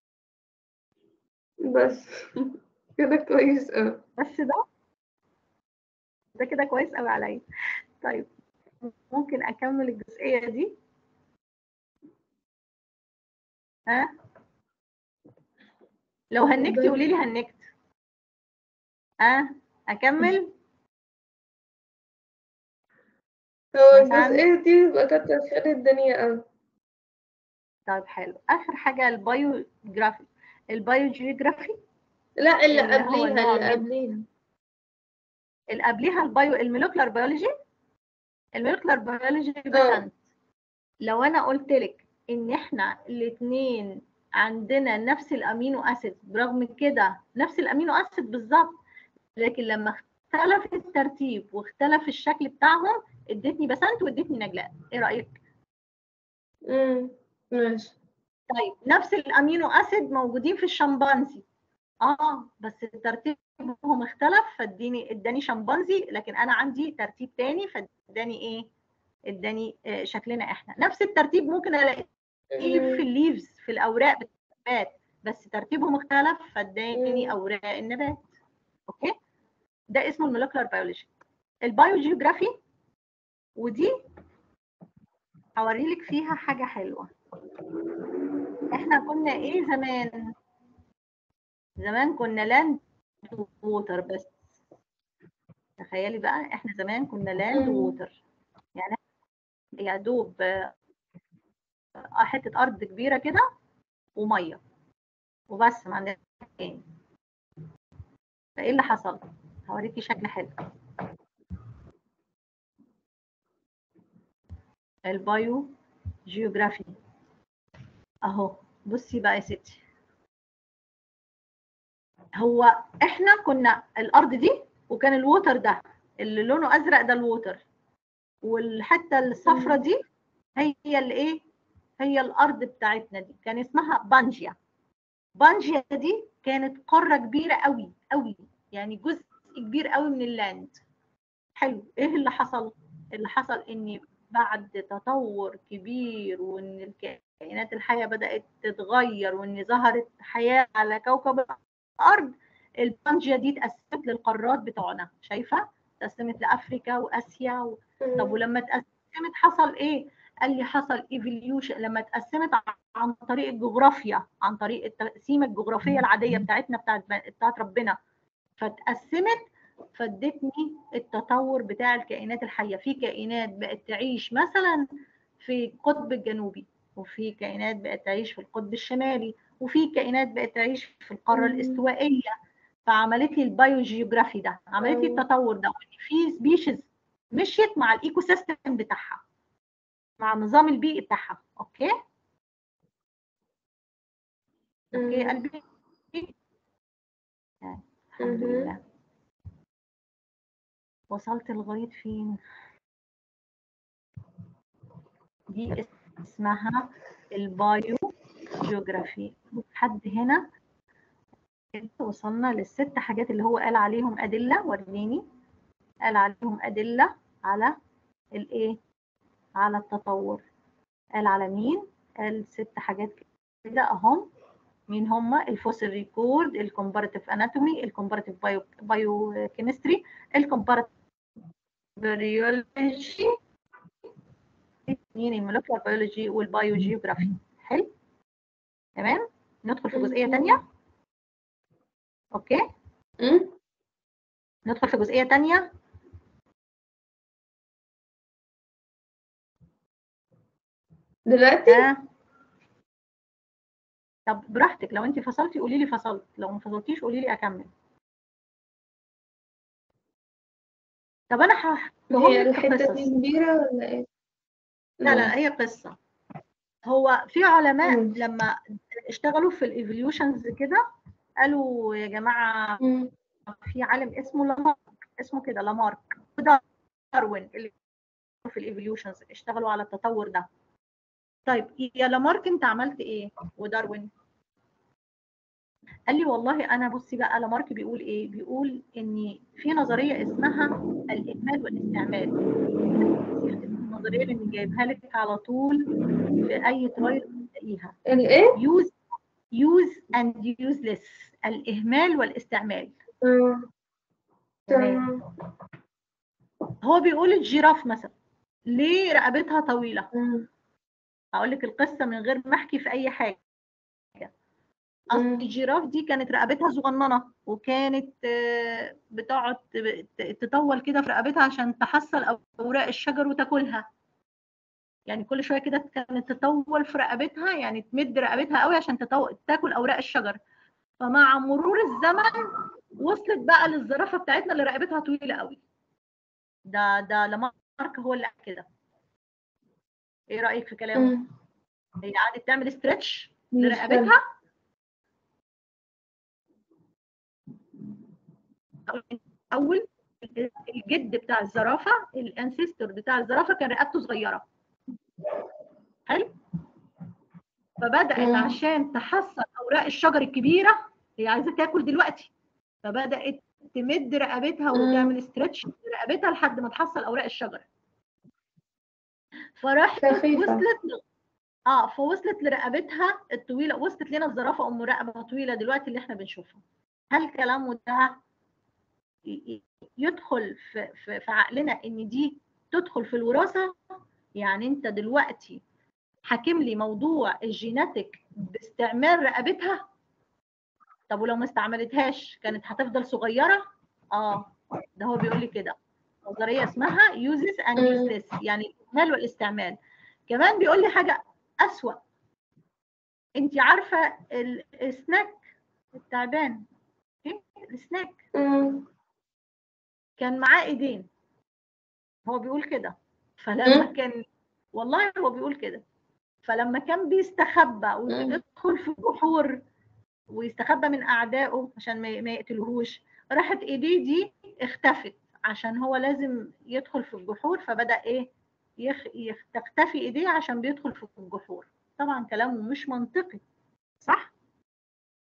بس كده كويس أوي بس ده ده كده كويس قوي عليا طيب ممكن اكمل الجزئيه دي ها لو هنكتي قولي لي هنكت ها اكمل هو مش عندك؟ الجزئية دي بقى كتر خير الدنيا أوي طيب حلو اخر حاجه البايوجرافي البايوجيوغرافي لا اللي اللي هو قبليها نوع اللي من- قبليها اللي قبليها البايو المولكيولار بيولوجي المولكيولار بيولوجي بسنت لو انا قلت لك ان احنا الاثنين عندنا نفس الامينو اسيد برغم كده نفس الامينو اسيد بالظبط لكن لما اختلف الترتيب واختلف الشكل بتاعهم ادتني بسنت وادتني نجلاء ايه رايك امم ماشي طيب نفس الامينو اسيد موجودين في الشمبانزي اه بس ترتيبهم اختلف فاديني اداني شمبانزي لكن انا عندي ترتيب تاني فاداني ايه اداني آه، شكلنا احنا نفس الترتيب ممكن الاقيه في الليفز في الاوراق بالنبات بس ترتيبهم اختلف فاداني مم. اوراق النبات اوكي ده اسمه المولكيولار بيولوجي البايوجيوغرافي ودي هوري لك فيها حاجه حلوه احنا كنا ايه زمان زمان كنا لاند ووتر بس تخيلي بقى احنا زمان كنا لاند مم. ووتر يعني يا دوب آه، حته ارض كبيره كده وميه وبس ما عندناش تاني فايه اللي حصل هوريكي شكل حلو البايو جيوغرافي اهو بصي بقى يا ستي هو احنا كنا الارض دي وكان الووتر ده اللي لونه ازرق ده الووتر والحته الصفرة دي هي اللي ايه هي الارض بتاعتنا دي كان اسمها بانجيا بانجيا دي كانت قاره كبيره قوي قوي يعني جزء كبير قوي من اللاند حلو ايه اللي حصل اللي حصل ان بعد تطور كبير وان الكائنات الحيه بدات تتغير وان ظهرت حياه على كوكب الارض البانجيا دي اتقسمت للقارات بتوعنا شايفه اتقسمت لافريكا واسيا و... طب ولما اتقسمت حصل ايه قال لي حصل ايفوليوشن لما اتقسمت عن طريق الجغرافيا عن طريق التقسيمه الجغرافيه العاديه بتاعتنا بتاعت بتاعت ربنا فاتقسمت فادتني التطور بتاع الكائنات الحيه في كائنات بقت تعيش مثلا في القطب الجنوبي وفي كائنات بقت تعيش في القطب الشمالي وفي كائنات بقت تعيش في القاره الاستوائيه فعملت لي البايوجيوغرافي ده عملت لي التطور ده في سبيشيز مشيت مع الايكو سيستم بتاعها مع النظام البيئي بتاعها اوكي اوكي قلبي الحمد لله وصلت لغايه فين دي اسمها البايو جيوغرافي حد هنا وصلنا للست حاجات اللي هو قال عليهم ادله وريني قال عليهم ادله على الايه على التطور قال على مين قال ست حاجات كده اهم مين هم الفوسيل ريكورد الكومباراتيف اناتومي الكومباراتيف بايو بايو كيمستري الكومباراتيف بيولوجي مين المولكيولر بيولوجي والبايو جيوغرافي حلو تمام ندخل في جزئيه ثانيه اوكي ندخل في جزئيه ثانيه دلوقتي آه. طب براحتك لو انت فصلتي قولي لي فصلت لو ما فصلتيش قولي لي اكمل طب انا هحكيهم هي لك الحتة قصص دي كبيرة ولا ايه؟ لا لا هي قصه هو في علماء مم. لما اشتغلوا في الايفوليوشنز كده قالوا يا جماعه مم. في عالم اسمه لامارك اسمه كده لامارك داروين اللي في الايفوليوشنز اشتغلوا على التطور ده طيب يا لامارك انت عملت ايه وداروين قال لي والله انا بصي بقى لامارك بيقول ايه بيقول ان في نظريه اسمها الاهمال والاستعمال النظريه اللي جايبها لك على طول في اي ترايل تلاقيها الايه؟ use use and useless الاهمال والاستعمال آه. تمام. تمام هو بيقول الجيراف مثلا ليه رقبتها طويله مم. هقول لك القصه من غير ما احكي في اي حاجه اصل مم. الجيراف دي كانت رقبتها صغننه وكانت آه، بتقعد ت- تطول كده في رقبتها عشان تحصل اوراق الشجر وتاكلها يعني كل شويه كده كانت تطول في رقبتها يعني تمد رقبتها قوي عشان تطو... تاكل اوراق الشجر فمع مرور الزمن وصلت بقى للزرافه بتاعتنا اللي رقبتها طويله قوي ده ده لامارك هو اللي قال كده ايه رايك في كلامه مم. هي قعدت تعمل استرتش مش لرقبتها اول الجد بتاع الزرافه الانسيستور بتاع الزرافه كان رقبته صغيره حلو فبدات مم. عشان تحصل اوراق الشجر الكبيره هي عايزه تاكل دلوقتي فبدات تمد رقبتها مم. وتعمل استرتش لرقبتها لحد ما تحصل اوراق الشجر فراحت سخيفة. وصلت ل- اه فوصلت لرقبتها الطويله وصلت لنا الزرافه ام رقبه طويله دلوقتي اللي احنا بنشوفها هل كلامه ده ي- ي- يدخل في, في, في عقلنا ان دي تدخل في الوراثه يعني انت دلوقتي حاكم لي موضوع الجيناتيك باستعمال رقبتها طب ولو ما استعملتهاش كانت هتفضل صغيره اه ده هو بيقول لي كده نظريه اسمها uses and مم. useless يعني الاهمال والاستعمال كمان بيقول لي حاجه اسوأ انت عارفه ال- السناك التعبان إيه؟ السناك مم. كان معاه ايدين هو بيقول كده فلما مم. كان والله هو بيقول كده فلما كان بيستخبى ويدخل في البحور ويستخبى من اعدائه عشان ما ما يقتلوهوش راحت ايديه دي اختفت عشان هو لازم يدخل في الجحور فبدا ايه يخ... يخ... تختفي ايديه عشان بيدخل في الجحور طبعا كلامه مش منطقي صح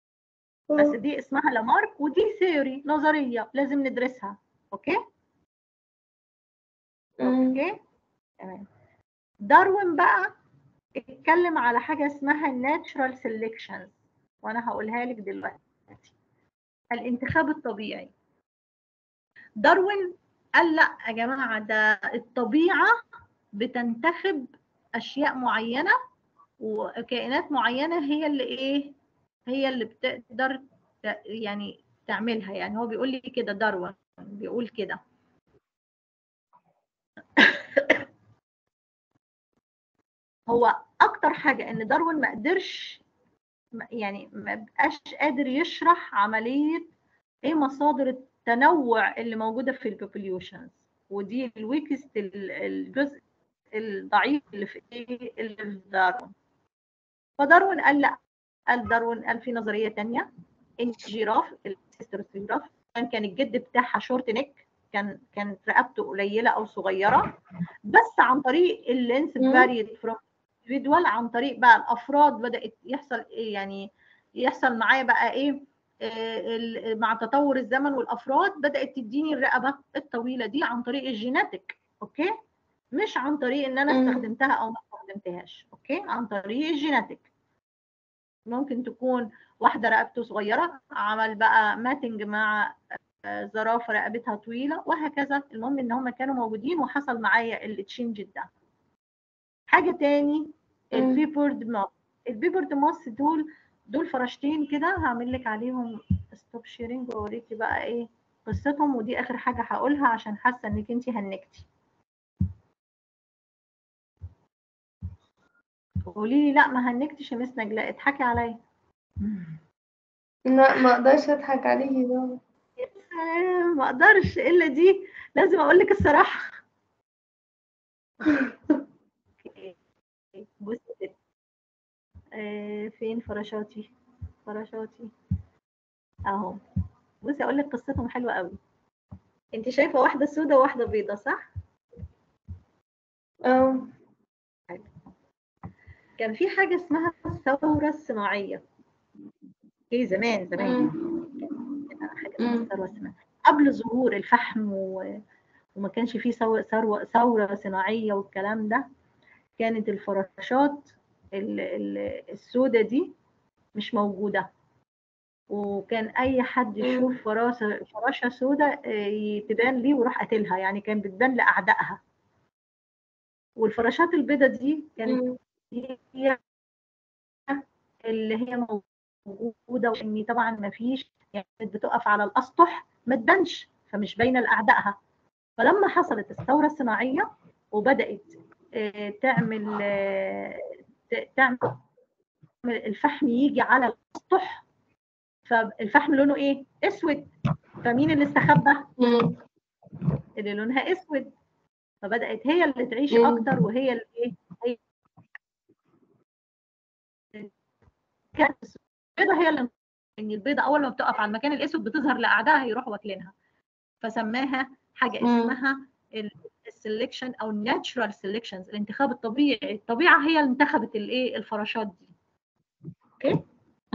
بس دي اسمها لامارك ودي ثيوري نظريه لازم ندرسها اوكي اوكي تمام داروين بقى اتكلم على حاجه اسمها الناتشرال سيلكشن وانا هقولها لك دلوقتي الانتخاب الطبيعي داروين قال لا يا جماعه ده الطبيعه بتنتخب اشياء معينه وكائنات معينه هي اللي ايه هي اللي بتقدر يعني تعملها يعني هو بيقول لي كده داروين بيقول كده هو اكتر حاجه ان داروين ما قدرش يعني ما بقاش قادر يشرح عمليه ايه مصادر التنوع اللي موجوده في البوبوليوشنز ودي الويكست الجزء الضعيف اللي في ايه اللي في داروين فداروين قال لا قال داروين قال في نظريه ثانيه ان الجيراف الجيراف كان كان الجد بتاعها شورت نيك كان كانت رقبته قليله او صغيره بس عن طريق اللينس فاريد فروم individual عن طريق بقى الافراد بدات يحصل يعني يحصل معايا بقى ايه آه مع تطور الزمن والافراد بدات تديني الرقبه الطويله دي عن طريق الجيناتيك اوكي مش عن طريق ان انا استخدمتها او ما استخدمتهاش اوكي عن طريق الجيناتيك ممكن تكون واحده رقبته صغيره عمل بقى ماتنج مع زرافه رقبتها طويله وهكذا المهم ان هم كانوا موجودين وحصل معايا التشينج ده حاجه تاني البيبورد ماس البيبورد ماس دول دول فراشتين كده هعمل لك عليهم ستوب شيرنج واوريكي بقى ايه قصتهم ودي اخر حاجه هقولها عشان حاسه انك انت هنكتي قولي لي لا ما هنكتش يا مس نجلاء اضحكي عليا لا ما اقدرش اضحك عليكي بابا ما اقدرش الا دي لازم اقول لك الصراحه بصي آه فين فراشاتي فراشاتي اهو بصي اقول لك قصتهم حلوه قوي انت شايفه واحده سودة وواحده بيضة صح اه كان في حاجه اسمها الثوره الصناعيه في زمان زمان حاجه اسمها الثوره الصناعيه قبل ظهور الفحم و... وما كانش فيه ثوره ثوره صناعيه والكلام ده كانت الفراشات السوداء دي مش موجودة وكان أي حد يشوف فراشة فراشة سوداء تبان ليه وراح قاتلها يعني كان بتبان لأعدائها والفراشات البيضة دي كانت هي اللي هي موجودة وإن طبعا ما فيش يعني بتقف على الأسطح ما تبانش فمش باينة لأعدائها فلما حصلت الثورة الصناعية وبدأت تعمل تعمل الفحم يجي على الاسطح فالفحم لونه ايه؟ اسود فمين اللي استخبى؟ اللي لونها اسود فبدات هي اللي تعيش اكتر وهي اللي ايه؟ هي كانت البيضه هي اللي ان البيضه اول ما بتقف على المكان الاسود بتظهر لاعدائها يروحوا واكلينها فسماها حاجه اسمها السلكشن او الناتشرال سيلكشنز الانتخاب الطبيعي الطبيعه هي اللي انتخبت الايه الفراشات دي اوكي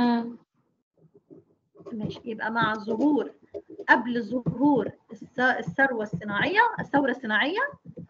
ماشي يبقى مع ظهور قبل ظهور الثروه الصناعيه الثوره الصناعيه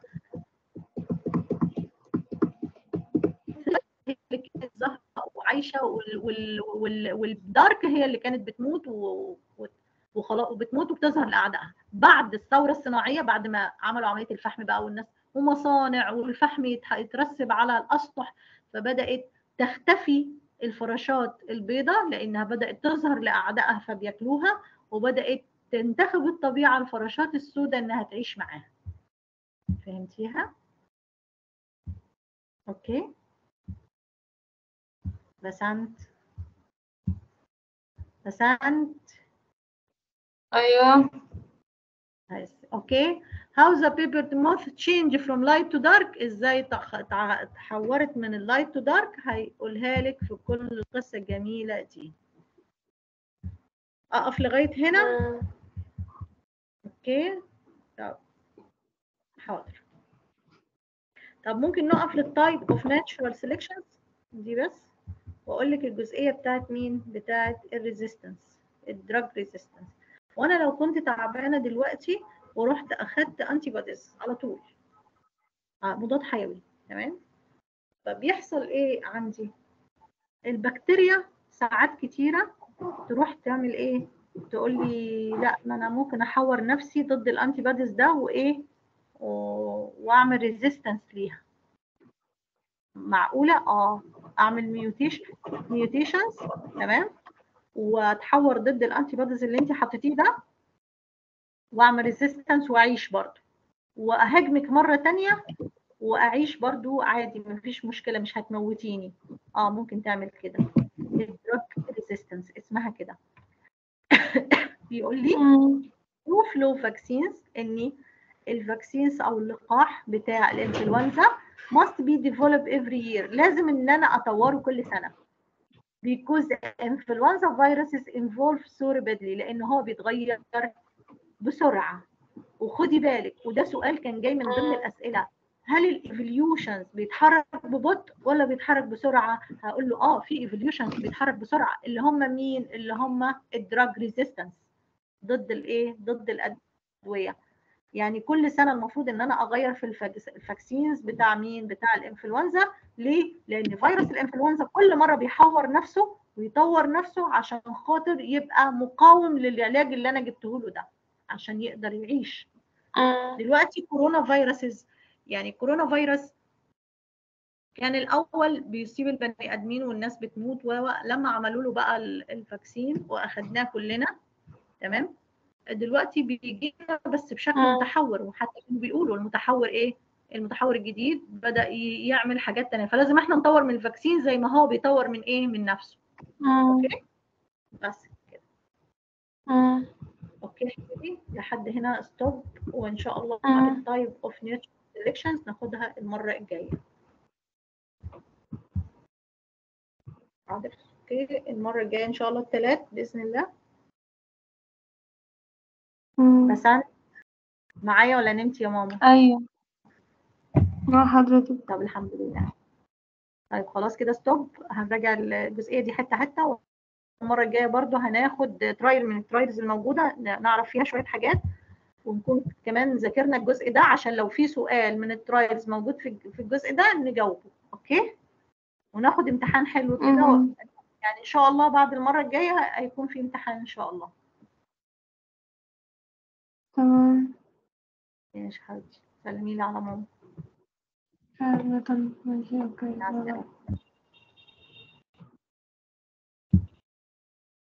هي اللي كانت ظاهره وعايشه وال وال والدارك هي اللي كانت بتموت و... وخلاص وبتموت وبتظهر لاعدائها بعد الثوره الصناعيه بعد ما عملوا عمليه الفحم بقى والناس ومصانع والفحم يترسب على الاسطح فبدات تختفي الفراشات البيضاء لانها بدات تظهر لاعدائها فبياكلوها وبدات تنتخب الطبيعه الفراشات السوداء انها تعيش معاها فهمتيها اوكي بسنت بسنت ايوه اوكي how the paper moth change from light to dark ازاي تحورت من اللايت تو دارك هيقولها لك في كل القصه الجميله دي اقف لغايه هنا اوكي طب حاضر طب ممكن نقف للتايب اوف ناتشورال سيلكشنز دي بس واقول لك الجزئيه بتاعت مين بتاعت الريزيستنس الدراج ريزيستنس وانا لو كنت تعبانه دلوقتي ورحت اخدت انتي بوديز على طول آه، مضاد حيوي تمام فبيحصل ايه عندي البكتيريا ساعات كتيره تروح تعمل ايه تقول لي لا ما انا ممكن احور نفسي ضد الانتي بوديز ده وايه و- واعمل ريزيستنس ليها معقوله اه اعمل ميوتيشن ميوتيشنز تمام واتحور ضد الانتي بوديز اللي انت حطيتيه ده واعمل ريزيستنس واعيش برضه واهاجمك مره تانية واعيش برضو عادي مفيش مشكله مش هتموتيني اه ممكن تعمل كده الدراج ريزيستنس اسمها كده بيقول لي فلو فلو فاكسينز ان الفاكسينز او اللقاح بتاع الانفلونزا must be developed every year لازم ان انا اطوره كل سنه because influenza viruses evolve so rapidly لان هو بيتغير بسرعه وخدي بالك وده سؤال كان جاي من ضمن الاسئله هل الايفوليوشنز بيتحرك ببطء ولا بيتحرك بسرعه هقول له اه في ايفوليوشنز بيتحرك بسرعه اللي هم مين اللي هم الدراج ريزيستنس ضد الايه ضد الادويه يعني كل سنه المفروض ان انا اغير في الفاكس- الفاكسينز بتاع مين بتاع الانفلونزا ليه لان فيروس الانفلونزا كل مره بيحور نفسه ويطور نفسه عشان خاطر يبقى مقاوم للعلاج اللي انا جبته له ده عشان يقدر يعيش دلوقتي كورونا فيروسز يعني كورونا فيروس كان الاول بيصيب البني ادمين والناس بتموت ولما عملوا له بقى ال- الفاكسين واخدناه كلنا تمام دلوقتي بيجي بس بشكل مم. متحور وحتى كانوا بيقولوا المتحور ايه المتحور الجديد بدا ي- يعمل حاجات تانية فلازم احنا نطور من الفاكسين زي ما هو بيطور من ايه من نفسه اوكي بس كده اوكي يا حبيبي لحد هنا ستوب وان شاء الله مم. التايب اوف نيوتريشن سيلكشنز ناخدها المره الجايه حاضر اوكي المره الجايه ان شاء الله الثلاث باذن الله بس انا معايا ولا نمت يا ماما ايوه مع حضرتك طب الحمد لله طيب خلاص كده ستوب هنراجع الجزئيه دي حته حته والمره الجايه برضو هناخد ترايل من الترايلز الموجوده ن- نعرف فيها شويه حاجات ونكون كمان ذاكرنا الجزء ده عشان لو في سؤال من الترايلز موجود في في الجزء ده نجاوبه اوكي وناخد امتحان حلو كده و- مم. يعني ان شاء الله بعد المره الجايه هيكون في امتحان ان شاء الله تمام ماشي حبيبتي سلمي لي على ماما فعلا ماشي اوكي مع باي باي. السلامه